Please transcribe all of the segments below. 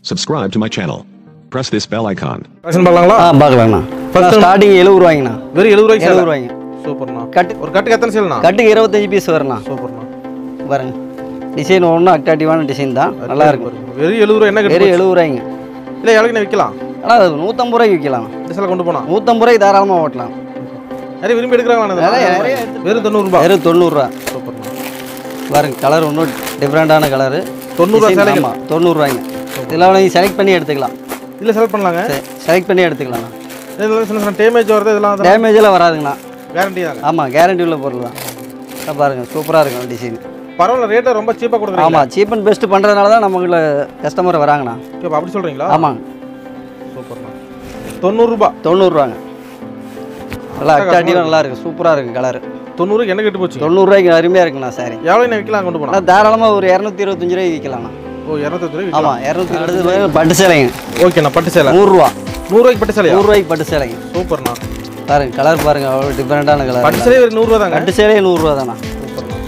Subscribe to my channel. Press this bell icon. Collection பார்க்கலாங்களா ஆ பார்க்கலாங்கண்ணா First- ஸ்டார்டிங் எழுபது ரூபாய்ங்கண்ணா வெறும் எழுபது ரூபாய்க்கு எழுபது சேலை. ரூபாய்ங்க சூப்பர்ண்ணா கட்டு ஒரு கட்டுக்கு எத்தனை சேல்ண்ணா கட்டுக்கு இருபத்தஞ்சு பீஸ் வரண்ணா சூப்பர்ண்ணா பாருங்க டிசைன் ஒன்றும் அட்ராக்டிவான டிசைன் தான் நல்லா இருக்கும் வெறும் எழுபது ரூபா என்ன வெறும் கட்டு எழுபது ரூபாய்ங்க இல்லை எவ்வளோக்கு விற்கலாம் ஆனால் அது நூற்றம்பது ரூபாய்க்கு விற்கலாம் இந்த சேலை கொண்டு போனா நூற்றம்பது ரூபாய்க்கு தாராளமாக ஓட்டலாம் நிறைய விரும்பி எடுக்கிறாங்களா நிறைய- நிறைய எடுத்து- வெறும் தொண்ணூறுபா வெறும் தொண்ணூறுரூவா சூப்பர்ண்ணா பாருங்க கலர் ஒன்றும் டிஃப்ரெண்ட்டான கலரு தொண்ணூறுரூவா சேலைகள் ஆமாம் தொண்ணூறுரூவாய்ங்க இதெல்லாம் நீங்கள் செலக்ட் பண்ணி எடுத்துக்கலாம் இல்லை செலக்ட் பண்ணலாங்க செலக்ட் பண்ணி எடுத்துக்கலாம்ண்ணா இதெல்லாம் சின்ன சின்ன டேமேஜ் வருது இதெல்லாம் டேமேஜ் எல்லாம் வராதுங்கண்ணா கேரண்டி தாங்க ஆமாம் கேரண்டி உள்ள பொருள் தான் இதை பாருங்க சூப்பராக இருக்கும் டிசைன் பரவாயில்ல ரேட்டை ரொம்ப சீப்பாக கொடுக்குறீங்க ஆமாம் சீப் அண்ட் பெஸ்ட் பண்ணுறதுனால தான் நம்மள கஸ்டமர் வராங்கண்ணா இப்போ அப்படி சொல்கிறீங்களா ஆமாங்க சூப்பர்ண்ணா தொண்ணூறுரூபா தொண்ணூறுரூவாங்க நல்லா அட்ராக்டிவாக நல்லா இருக்கு சூப்பராக இருக்கு கலர் தொண்ணூறுக்கு என்ன கெட்டு போச்சு தொண்ணூறுரூவாய்க்கு அருமையாக இருக்குண்ணா சாரி எவ்வளோ என்ன விற்கலாம் கொண்டு போனா ஆனால் தாராளமாக ஒரு இரநூத்தி இருபத்தஞ்சு ரூபாய்க்கு விற்கலாம்ண்ணா ஓ இரநூத்தஞ்சு ரூபாய் ஆமாம் இரநூத்தி அடுத்து பட்டு சேலைங்க ஓகேண்ணா பட்டு சேலை நூறுரூவா நூறுரூவாய்க்கு பட்டு சேலையா நூறுரூவாய்க்கு பட்டு சேலைங்க சூப்பர்ண்ணா பாருங்க கலர் பாருங்க அவ்வளோ டிஃப்ரெண்ட்டான பட்டு கலர் சேலை ஒரு நூறுரூவா தாங்க பட்டு சேலையே நூறுரூவா தானா சூப்பர்ண்ணா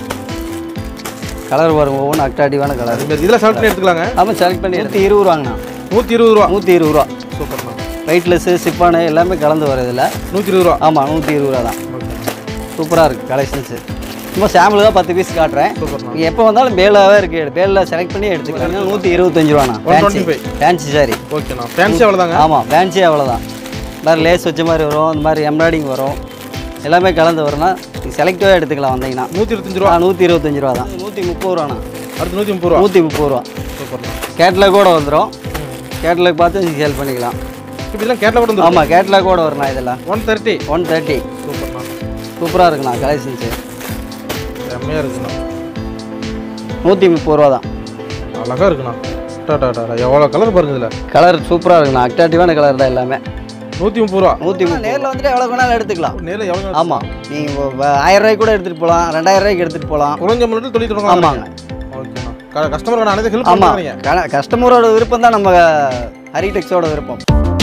கலர் பாருங்க ஒவ்வொன்றும் அட்ராக்டிவான கலர் இதில் செலக்ட் பண்ணி எடுத்துக்கலாங்க ஆமாம் செலக்ட் பண்ணி நூற்றி இருபது ரூபாங்கண்ணா நூற்றி இருபது ரூபா நூற்றி இருபது ரூபா சூப்பர்ண்ணா வெயிட்லெஸ்ஸு சிப்பானு எல்லாமே கலந்து வரும் இதில் நூற்றி இருபது ரூபா ஆமாம் நூற்றி இருபது ரூபா தான் சூப்பராக இருக்குது கலெக்ஷன்ஸு சும்மா சாம்பிளுக்காக பத்து பீஸ் காட்டுறேன் சூப்பர்ண்ணா நீங்கள் எப்போ வந்தாலும் பேலாகவே இருக்குது பேலில் செலக்ட் பண்ணி எடுத்துக்கலாம் நூற்றி இருபத்தஞ்சு ரூபாண்ணா ஃபேன்சி 125. ஃபேன்சி சாரி ஓகேண்ணா ஃபேன்சி அவ்வளோதாங்க ஆமாம் ஃபேன்சி அவ்வளோதான் இந்த மாதிரி லேஸ் வச்ச மாதிரி வரும் இந்த மாதிரி எம்ப்ராய்டிங் வரும் எல்லாமே கலந்து வரும்னா நீங்கள் செலக்டிவாக எடுத்துக்கலாம் வந்தீங்கன்னா நூற்றி இருபத்தஞ்சு ரூபா நூற்றி இருபத்தஞ்சு ரூபா தான் நூற்றி முப்பது ரூபாண்ணா அடுத்து நூற்றி முப்பது ரூபா நூற்றி முப்பது ரூபா சூப்பர்ண்ணா கேட்லாக் கூட வந்துடும் கேட்லாக் பார்த்து நீங்கள் சேல் பண்ணிக்கலாம் இப்போ இதெல்லாம் கேட்டில் கூட வந்து ஆமாம் கேட்லாக் கூட வரும்ண்ணா இதெல்லாம் ஒன் தேர்ட்டி ஒன் தேர்ட்டி சூப்பர்ண்ணா சூப்பராக இருக்குண்ணா கலெக்ஷன்ஸு செம்மையாக இருக்குண்ணா நூற்றி முப்பது ரூபா தான் அழகாக இருக்குண்ணா டாடா டாடா எவ்வளோ கலர் பாருங்க இதில் கலர் சூப்பராக இருக்குண்ணா அட்ராக்டிவான கலர் தான் எல்லாமே நூற்றி முப்பது ரூபா நூற்றி நேரில் வந்துட்டு எவ்வளோ வேணாலும் எடுத்துக்கலாம் நேரில் எவ்வளோ ஆமாம் நீங்கள் ஆயிரம் ரூபாய்க்கு கூட எடுத்துகிட்டு போகலாம் ரெண்டாயிரம் ரூபாய்க்கு எடுத்துகிட்டு போகலாம் குறைஞ்ச முன்னாடி தொழில் தொடங்க ஆமாங்க ஓகேண்ணா கஸ்டமருக்கு அனைத்து ஹெல்ப் ஆமாம் பண்ணுறீங்க கஸ்டமரோட விருப்பம் தான் நம்ம ஹரிடெக்ஸோட விருப்பம்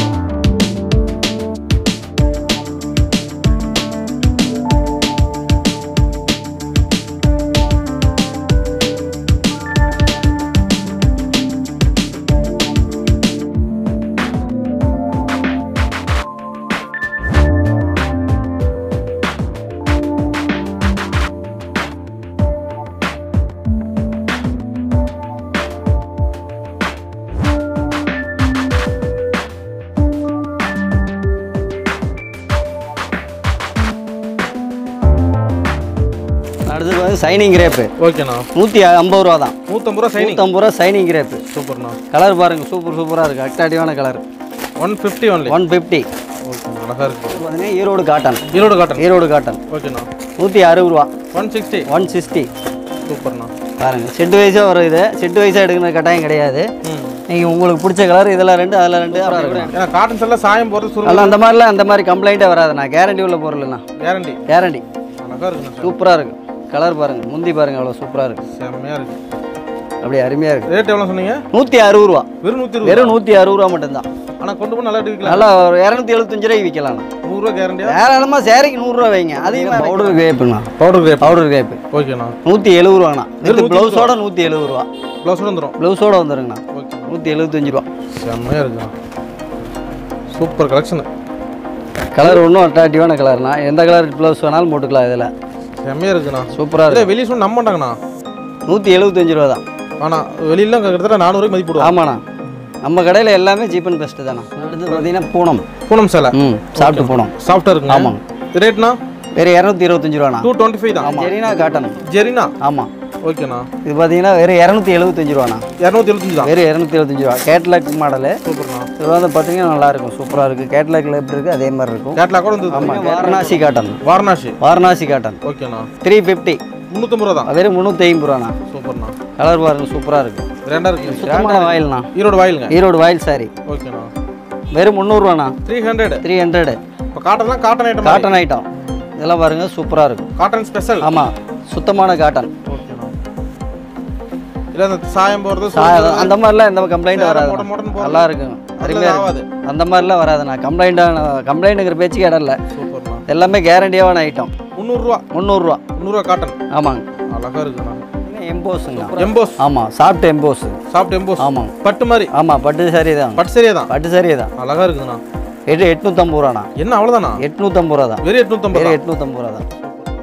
அடுத்தது வந்து சைனிங் கிரேப்பு ஓகேண்ணா நூற்றி ஐம்பது ரூபா தான் நூற்றம்பது ரூபா சைனிங் நூற்றம்பது ரூபா சைனிங் கிரேப்பு சூப்பர்ண்ணா கலர் பாருங்கள் சூப்பர் சூப்பராக இருக்குது அட்ராக்டிவான colour one fifty only one fifty ஓகேண்ணா அழகாக இருக்கு பார்த்தீங்கன்னா Erode cotton Erode cotton Erode cotton ஓகேண்ணா நூற்றி அறுபது ரூபா ஒன் சிக்ஸ்டி ஒன் சிக்ஸ்டி சூப்பர்ண்ணா பாருங்கள் செட்டு வைஸாக வரும் இது செட்டு வைஸாக எடுக்கிற கட்டாயம் கிடையாது ம் நீங்கள் உங்களுக்கு பிடிச்ச கலர் இதில் ரெண்டு அதில் ரெண்டு அப்புறம் இருக்கும் ஏன்னா காட்டன் செல்லாம் சாயம் போகிறது சுருள் அதெல்லாம் அந்த மாதிரிலாம் அந்த மாதிரி கம்ப்ளைண்ட்டே வராதுண்ணா கேரண்டி உள்ள பொருள்ண்ணா கேரண்டி கேரண்டி அழகாக இருக்குண்ணா சூப்பராக இருக்கும் கலர் பாருங்கள் முந்தி பாருங்கள் அவ்வளோ சூப்பராக இருக்குது செம்மையாக இருக்கு அப்படியே அருமையாக இருக்குது ரேட் எவ்வளோ சொன்னீங்க நூற்றி அறுபது ரூபா வெறும் நூற்றி இருபது வெறும் நூற்றி அறுபது ரூபா மட்டும்தான் ஆனால் கொண்டு போய் நல்லா விற்கலாம் நல்லா ஒரு இரநூத்தி எழுபத்தஞ்சு ரூபாய்க்கு விற்கலாம்ண்ணா நூறுரூவா கேரண்டியா ஏராளமாக சேரீக்கு நூறுரூவா வைங்க அதிகமாக பவுடர் கேப்புண்ணா பவுடர் ரேட் பவுடர் கேப்பு ஓகேண்ணா நூற்றி எழுபது ரூபாண்ணா இது ப்ளவுஸோட நூற்றி எழுபது ரூபா ப்ளவுஸோட வந்துடும் ப்ளவுஸோட வந்துருங்கண்ணா ஓகே நூற்றி எழுபத்தஞ்சு ரூபா செம்மையாக இருக்குண்ணா சூப்பர் கலெக்ஷனு கலர் ஒன்றும் அட்ராக்டிவான கலர்ண்ணா எந்த கலர் ப்ளவுஸ் வேணாலும் போட்டுக்கலாம் இதில் செம்மையாக இருக்குண்ணா சூப்பராக இல்லை இருக்கு வெளியே சொன்ன நம்ப மாட்டாங்கண்ணா நூற்றி எழுபத்தஞ்சு ரூபா தான் ஆனால் வெளியில கிட்டத்தட்ட நானூறுக்கு மதிப்பு போடுவாங்க ஆமாண்ணா நம்ம கடையில் எல்லாமே சீப் அண்ட் பெஸ்ட்டு தானே அடுத்து பார்த்தீங்கன்னா பூனம் பூனம் சேலை ம் சாப்பிட்டு பூனம் சாஃப்டாக இருக்குங்க ஆமாங்க. ரேட்னா வேறு இரநூத்தி இருபத்தஞ்சு ரூபாண்ணா டூ டுவெண்ட்டி ஃபைவ் தான் ஆமாம் ஜெரினா காட்டன் ஜெரினா ஆமாம் ஓகேண்ணா இது பார்த்தீங்கன்னா வெறும் இரநூத்தி எழுபத்தஞ்சு ரூபாண்ணா இரநூத்தி எழுபத்தஞ்சு தான் வெறும் இரநூத்தி எழுபத்தஞ்சு ரூபா கேட்லாக் மாடலு சூப்பர்ண்ணா இது வந்து பார்த்தீங்கன்னா நல்லா இருக்கும் சூப்பராக இருக்குது கேட்லாக்ல எப்படி இருக்குது அதே மாதிரி இருக்கும் கேட்லாக் கூட வந்து ஆமாம் வாரணாசி காட்டன் வாரணாசி வாரணாசி காட்டன் ஓகேண்ணா த்ரீ ஃபிஃப்டி முந்நூற்றம்பது ரூபா தான் வெறும் முந்நூற்றி ஐம்பது ரூபாண்ணா சூப்பர்ண்ணா கலர் பாருங்க சூப்பராக இருக்குது ரெண்டா இருக்கு சுத்தமான வாயில்ண்ணா ஈரோடு வாயிலுங்க ஈரோடு வாயில் சாரி ஓகேண்ணா வெறும் முந்நூறுவாண்ணா த்ரீ ஹண்ட்ரட் த்ரீ ஹண்ட்ரடு இப்போ காட்டன்லாம் காட்டன் ஐட்டம் காட்டன் ஐட்டம் இதெல்லாம் பாருங்க சூப்பராக இருக்கும் காட்டன் ஸ்பெஷல் ஆமாம் சுத்தமான காட்டன் ஓகேண்ணா இல்லை அந்த சாயம் போகிறது சா- அந்த மாதிரிலாம் எந்த கம்ப்ளைண்ட் சேலை வராது மொட மொடன்னு போறது. நல்லா இருக்கும் அருமையாக ஆகாது இருக்கும் அந்த மாதிரிலாம் வராதுண்ணா கம்ப்ளைண்ட்டான கம்ப்ளைண்ட்டுங்கிற பேச்சுக்கு இடம் இல்லை சூப்பர்ண்ணா எல்லாமே கேரண்டியான ஐட்டம் முந்நூறுரூவா முந்நூறுரூவா முந்நூறுரூவா காட்டன் ஆமாங்க அழகாக இருக்குண்ணா எம்போஸுங்கண்ணா எம்போஸ் ஆமாம் சாஃப்ட் எம்போஸ் சாஃப்ட் எம்போஸ் ஆமாங்க பட்டு மாதிரி ஆமாம் பட்டு சாரி தான் பட்டு சரியா தான் பட்டு சாரி தான் அழகா இருக்குதுண்ணா எட்டு எட்நூற்றம்பது ரூபாண்ணா என்ன அவ்வளோதானா எட்நூற்றம்பது ரூபா தான் வெறும் எட்நூத்தம்பது வெறும் எட்நூற்றம்பது ரூபா தான்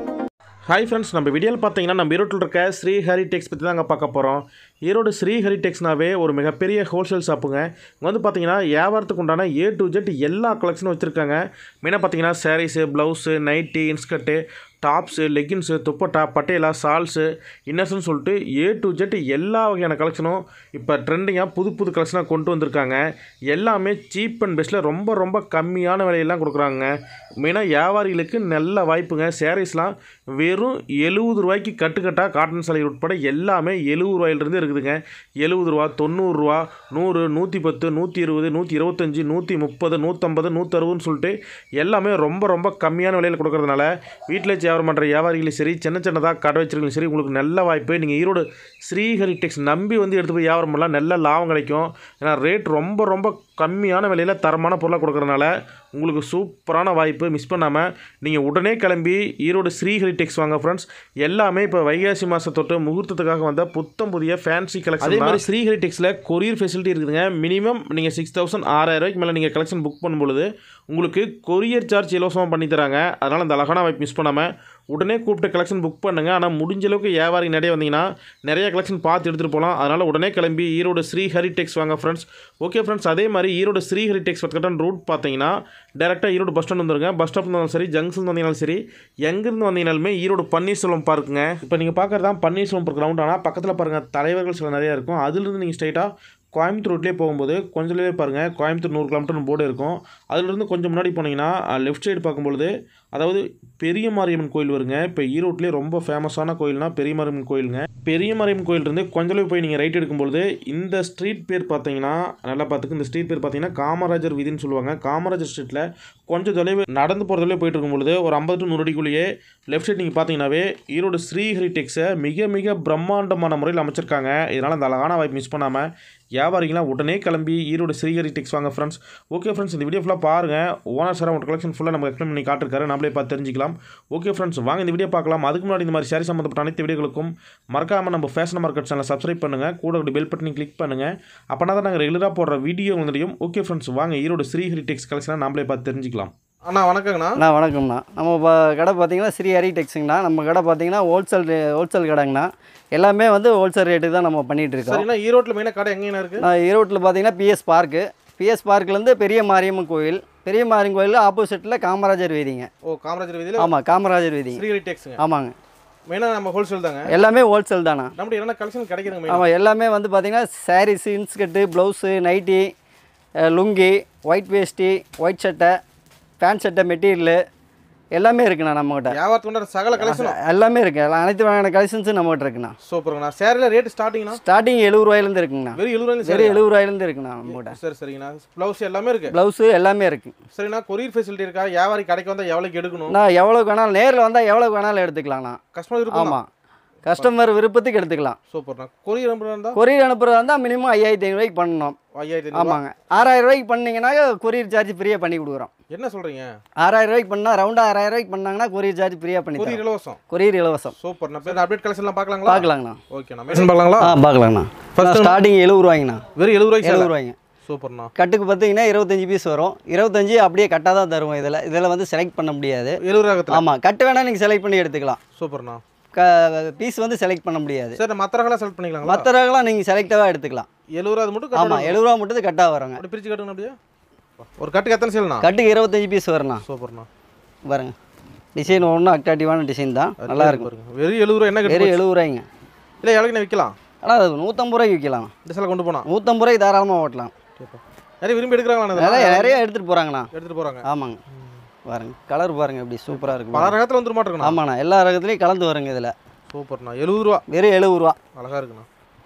ஹாய் ஃப்ரெண்ட்ஸ் நம்ம வீடியோவில் பார்த்தீங்கன்னா நம்ம ஈரோட்டில் இருக்க ஸ்ரீ ஹரி டெக்ஸ் பற்றி தாங்க பார்க்க போகிறோம் ஈரோடு ஸ்ரீ ஹரி டெக்ஸ்னாவே ஒரு மிகப்பெரிய ஹோல்சேல் ஷாப்புங்க இங்கே வந்து பார்த்தீங்கன்னா வியாபாரத்துக்கு உண்டான ஏ டு ஜெட் எல்லா கலெக்ஷனும் வச்சுருக்காங்க மெயினாக பார்த்தீங்கன்னா saris blouse nightie inskirt tops leggings dupatta Patiala shawls இன்னர்ஸ்னு சொல்லிட்டு ஏ டு ஜெட் எல்லா வகையான கலெக்ஷனும் இப்போ ட்ரெண்டிங்காக புது புது கலெக்ஷனாக கொண்டு வந்திருக்காங்க எல்லாமே சீப் அண்ட் பெஸ்ட்டில் ரொம்ப ரொம்ப கம்மியான விலையெல்லாம் கொடுக்குறாங்க மெயினாக வியாபாரிகளுக்கு நல்ல வாய்ப்புங்க சாரீஸ்லாம் வெறும் எழுபது ரூபாய்க்கு கட்டுக்கட்டாக காட்டன் சாலை உட்பட எல்லாமே எழுபது ரூபாயிலிருந்து இருக்குதுங்க எழுபது ரூபா தொண்ணூறுரூவா நூறு நூற்றி பத்து நூற்றி இருபது நூற்றி இருபத்தஞ்சி நூற்றி முப்பது நூற்றம்பது நூற்றறுபதுன்னு சொல்லிட்டு எல்லாமே ரொம்ப ரொம்ப கம்மியான விலையில் கொடுக்கறதுனால வீட்டில் வியாபாரம் பண்ணுற வியாபாரிகளும் சரி சின்ன சின்னதாக கடை வச்சிருக்கலும் சரி உங்களுக்கு நல்ல வாய்ப்பு நீங்கள் ஈரோடு ஸ்ரீஹரி டெக்ஸ் நம்பி வந்து எடுத்து போய் வியாபாரம் பண்ணலாம் நல்ல லாபம் கிடைக்கும் ஏன்னா ரேட் ரொம்ப ரொம்ப கம்மியான விலையில் தரமான பொருளாக கொடுக்கறதுனால உங்களுக்கு சூப்பரான வாய்ப்பு மிஸ் பண்ணாமல் நீங்கள் உடனே கிளம்பி ஈரோடு ஸ்ரீஹரி டெக்ஸ் வாங்க ஃப்ரெண்ட்ஸ் எல்லாமே இப்போ வைகாசி மாதம் தொட்டு முகூர்த்தத்துக்காக வந்த புத்தம் புதிய ஃபேன்சி கலெக்ஷன் அதே மாதிரி ஸ்ரீஹரி டெக்ஸில் கொரியர் ஃபெசிலிட்டி இருக்குதுங்க மினிமம் நீங்கள் சிக்ஸ் தௌசண்ட் ஆறாயிரம் ரூபாய்க்கு மேலே நீங்கள் கலெக்ஷன் புக் பண்ணும்பொழுது உங்களுக்கு கொரியர் சார்ஜ் இலவசமாக பண்ணி தராங்க அதனால் அந்த அழகான வாய்ப்பு மிஸ் பண்ணாமல் உடனே கூப்பிட்டு கலெக்ஷன் புக் பண்ணுங்கள் ஆனால் முடிஞ்ச அளவுக்கு வியாபாரி நிறைய வந்தீங்கன்னா நிறைய கலெக்ஷன் பார்த்து எடுத்துகிட்டு போகலாம் அதனால் உடனே கிளம்பி ஈரோடு ஸ்ரீ ஹரிடெக்ஸ் வாங்க ஃப்ரெண்ட்ஸ் ஓகே ஃப்ரெண்ட்ஸ் அதே மாதிரி ஈரோடு ஸ்ரீ ஹரிடெக்ஸ் கட்டன் ரூட் பார்த்தீங்கன்னா டேரெக்டாக ஈரோடு பஸ் ஸ்டாண்ட் வந்துருங்க பஸ் ஸ்டாப் இருந்தாலும் சரி ஜங்ஷன் வந்தீங்கனாலும் சரி எங்கேருந்து வந்தீங்கனாலுமே ஈரோடு பன்னீர்செல்வம் பார்க்குங்க இப்போ நீங்கள் பார்க்குறது தான் பன்னீர்செல்வம் பார்க் கிரவுண்ட் ஆனால் பக்கத்தில் பாருங்கள் தலைவர்கள் சில நிறையா இருக்கும் அதுலேருந்து நீங்கள் ஸ்ட்ரைட்டாக கோயம்புத்தூர் ரோட்லேயே போகும்போது கொஞ்சம் பாருங்கள் கோயம்புத்தூர் நூறு கிலோமீட்டர் போர்டு இருக்கும் அதுலேருந்து கொஞ்சம் முன்னாடி போனீங்கன்னா லெஃப்ட் சைடு பார்க்கும்பொழுது அதாவது பெரிய மாரியம்மன் கோயில் வருங்க இப்போ ஈரோட்லேயே ரொம்ப ஃபேமஸான கோயில்னா பெரிய மாரியம்மன் கோயிலுங்க பெரிய மாரியம்மன் கோயில் இருந்து கொஞ்சம் போய் நீங்கள் ரைட் எடுக்கும்பொழுது இந்த ஸ்ட்ரீட் பேர் பார்த்தீங்கன்னா நல்லா பார்த்துக்கு இந்த ஸ்ட்ரீட் பேர் பார்த்தீங்கன்னா காமராஜர் வீதின்னு சொல்லுவாங்க காமராஜர் ஸ்ட்ரீட்டில் கொஞ்சம் தொலைவு நடந்து போகிற தொலைவு போயிட்டு இருக்கும்பொழுது ஒரு ஐம்பது டு நூறு அடிக்குள்ளேயே லெஃப்ட் சைடு நீங்கள் பார்த்தீங்கன்னாவே ஈரோடு ஸ்ரீஹரி டெக்ஸை மிக மிக பிரம்மாண்டமான முறையில் அமைச்சிருக்காங்க இதனால் அந்த அழகான வாய்ப்பு மிஸ் பண்ணாமல் வியாபாரிகளாம் உடனே கிளம்பி ஈரோடு ஸ்ரீஹரி டெக்ஸ் வாங்க ஃப்ரெண்ட்ஸ் ஓகே ஃப்ரெண்ட்ஸ் இந்த வீடியோ ஃபுல்லாக பாருங்கள் ஓனர் சார் உங்கள் கலெக்ஷன் ஃபுல்லாக நம்ம எக்ஸ்பிளைன் பண்ணி காட்டிருக்காரு நம்மளே பார்த்து தெரிஞ்சிக்கலாம் ஓகே ஃப்ரெண்ட்ஸ் வாங்க இந்த வீடியோ பார்க்கலாம் அதுக்கு முன்னாடி இந்த மாதிரி சாரி சம்மந்தப்பட்ட அனைத்து வீடியோகளுக்கும் மறக்காமல் நம்ம ஃபேஷன் மார்க்கெட் சேனலை சப்ஸ்கிரைப் பண்ணுங்கள் கூட ஒரு பெல் பட்டனை கிளிக் பண்ணுங்கள் அப்போனா தான் நாங்கள் ரெகுலராக போடுற வீடியோ வந்துடையும் ஓகே ஃப்ரெண்ட்ஸ் வாங்க ஈரோடு ஸ்ரீஹரி டெக்ஸ் கலெக்ஷனை நம்மளே பார்த்து தெரிஞ்சிக்கலாம் அண்ணா வணக்கங்கண்ணா அண்ணா வணக்கம்ண்ணா நம்ம இப்போ கடை பார்த்தீங்கன்னா ஸ்ரீ ஹரி டெக்ஸுங்கண்ணா நம்ம கடை பார்த்தீங்கன்னா ஹோல்சேல் ஹோல்சேல் கடைங்கண்ணா எல்லாமே வந்து ஹோல்சேல் ரேட்டுக்கு தான் நம்ம பண்ணிகிட்டு இருக்கோம் சரிண்ணா ஈரோட்டில் மெயினாக கடை எங்கேண்ணா இருக்குது நான் ஈரோட்டில் பார்த்தீங்கன்னா பிஎஸ் பார்க்கு பிஎஸ் பார்க்லேருந்து பெரிய மாரியம்மன் கோயில் பெரிய மாரியம்மன் கோயில் ஆப்போசிட்டில் காமராஜர் வீதிங்க ஓ காமராஜர் வீதியில் ஆமாம் காமராஜர் வீதிங்க ஸ்ரீஹரி டெக்ஸுங்க ஆமாங்க மெயினாக நம்ம ஹோல்சேல் தாங்க எல்லாமே ஹோல்சேல் தானா நம்மகிட்ட என்னென்ன கலெக்ஷன் கிடைக்குதுங்க மெயினாக ஆமாம் எல்லாமே வந்து பார்த்தீங்கன்னா சாரீஸ் இன்ஸ்கர்ட்டு ப்ளவுஸு நைட்டி அஹ், லுங்கி ஒயிட் வேஷ்டி ஒயிட் சட்டை பேண்ட் சட்டை மெட்டீரியலு எல்லாமே இருக்குண்ணா நம்மகிட்ட வியாபாரத்துக்கு உண்டான சகல கலெக்ஷனும் எல்லாமே இருக்கு எல்லாம் அனைத்து வகையான கலெக்ஷன்ஸும் நம்மகிட்ட இருக்குண்ணா சூப்பருங்கண்ணா சேரில் ரேட் ஸ்டார்டிங்ண்ணா ஸ்டார்டிங் எழுபது ரூபாயிலேருந்து இருக்குங்கண்ணா வெறும் எழுபது வெறும் சரி எழுபது ரூபாயிலேருந்து இருக்குண்ணா நம்மகிட்ட சரி சரிங்கண்ணா ப்ளவுஸ் எல்லாமே இருக்கு ப்ளவுஸு எல்லாமே இருக்கு சரிண்ணா கொரியர் ஃபெசிலிட்டி இருக்கா வியாபாரி கடைக்கு வந்தால் எவ்வளோக்கு எடுக்கணும் நான் எவ்வளோக்கு வேணாலும் நேரில் வந்தால் எவ்வளோக்கு வேணாலும் எடுத்துக்கலாம்ண்ணா கஸ்டமர் இருக்கும் ஆமாம் கஸ்டமர் விருப்பத்துக்கு எடுத்துக்கலாம் சூப்பர்ண்ணா கொரியர் நம்பர் இருந்தால் கொரியர் அனுப்புறதா இருந்தால் மினிமம் ஐயாயிரத்தி ஐநூறுவாய்க்கு பண்ணணும் ஐயாயிரத்தி ஐநூறு ஆமாங்க ஆறாயிரம் ரூபாய்க்கு பண்ணீங்கன்னா கொரியர் சார்ஜ் ஃப்ரீயாக பண்ணி கொடுக்குறோம் என்ன சொல்கிறீங்க ஆறாயிரம் ரூபாய்க்கு பண்ணால் ரவுண்டாக ஆறாயிரம் ரூபாய்க்கு பண்ணாங்கன்னா கொரியர் சார்ஜ் ஃப்ரீயாக பண்ணி கொரியர் தரோம் இலவசம் கொரியர் இலவசம் சூப்பர்ண்ணா பேர் அப்டேட் கலெக்ஷன்லாம் பார்க்கலாங்களா பார்க்கலாங்கண்ணா ஓகேண்ணா மெஷின் பார்க்கலாங்களா ஆ பார்க்கலாங்கண்ணா First ஸ்டார்டிங் எழுபது ரூபாய்ங்கண்ணா வெறும் எழுபது ரூபாய்க்கு எழுபது சேலை. ரூபாய்ங்க சூப்பர்ண்ணா கட்டுக்கு பார்த்தீங்கன்னா இருபத்தஞ்சி பீஸ் வரும் இருபத்தஞ்சி அப்படியே கட்டாக தான் தருவோம் இதில் இதில் வந்து செலக்ட் பண்ண முடியாது எழுபது ரகத்தில் ஆமாம் கட்டு வேணால் நீங்கள் செலக்ட் பண்ணி எடுத்துக்கலாம் சூப்பர்ண்ணா க பீஸ் வந்து செலக்ட் பண்ண முடியாது சரி மற்ற ரகம்லாம் செலக்ட் பண்ணிக்கலாங்களா மற்ற ரகம்லாம் நீங்கள் செலக்டாக எடுத்துக்கலாம் எழுபது ரூபா மட்டும் ஆமாம் கட்டு எழுபது ரூபா மட்டும் கட்டாக வருங்க அப்படி பிரிச்சு கட்டுங்க அப்படியே ஒரு கட்டுக்கு எத்தனை சேல்ண்ணா கட்டுக்கு இருபத்தஞ்சி பீஸ் வரணும் சூப்பர்ண்ணா பாருங்க டிசைன் ஒன்றும் அட்ராக்டிவான டிசைன் தான் நல்லா இருக்கும் பாருங்க வெறும் எழுபது ரூபா என்ன கட்டு வெறும் எழுபது ரூபாய்ங்க இல்லை எவ்வளோக்கு நான் விற்கலாம் ஆனால் அது நூற்றம்பது ரூபாய்க்கு விற்கலாம் இந்த சேலை கொண்டு போனா நூற்றம்பது ரூபாய்க்கு தாராளமாக ஓட்டலாம் நிறைய விரும்பி எடுக்கிறாங்களா நிறைய நிறைய எடுத்துகிட்டு போகிறாங்கண்ணா எடுத்துகிட்டு போகிறாங்க ஆமாங்க பாருங்க கலர் பாருங்க எப்படி சூப்பராக பல இருக்கும் ரகத்தில் வந்துட மாட்டேங்கண்ணா ஆமாண்ணா எல்லா ரகத்துலேயும் கலந்து வருங்க இதில் சூப்பர்ண்ணா எழுபது ரூபா வெறும் எழுபது ரூபா அழகா இருக்குண்ணா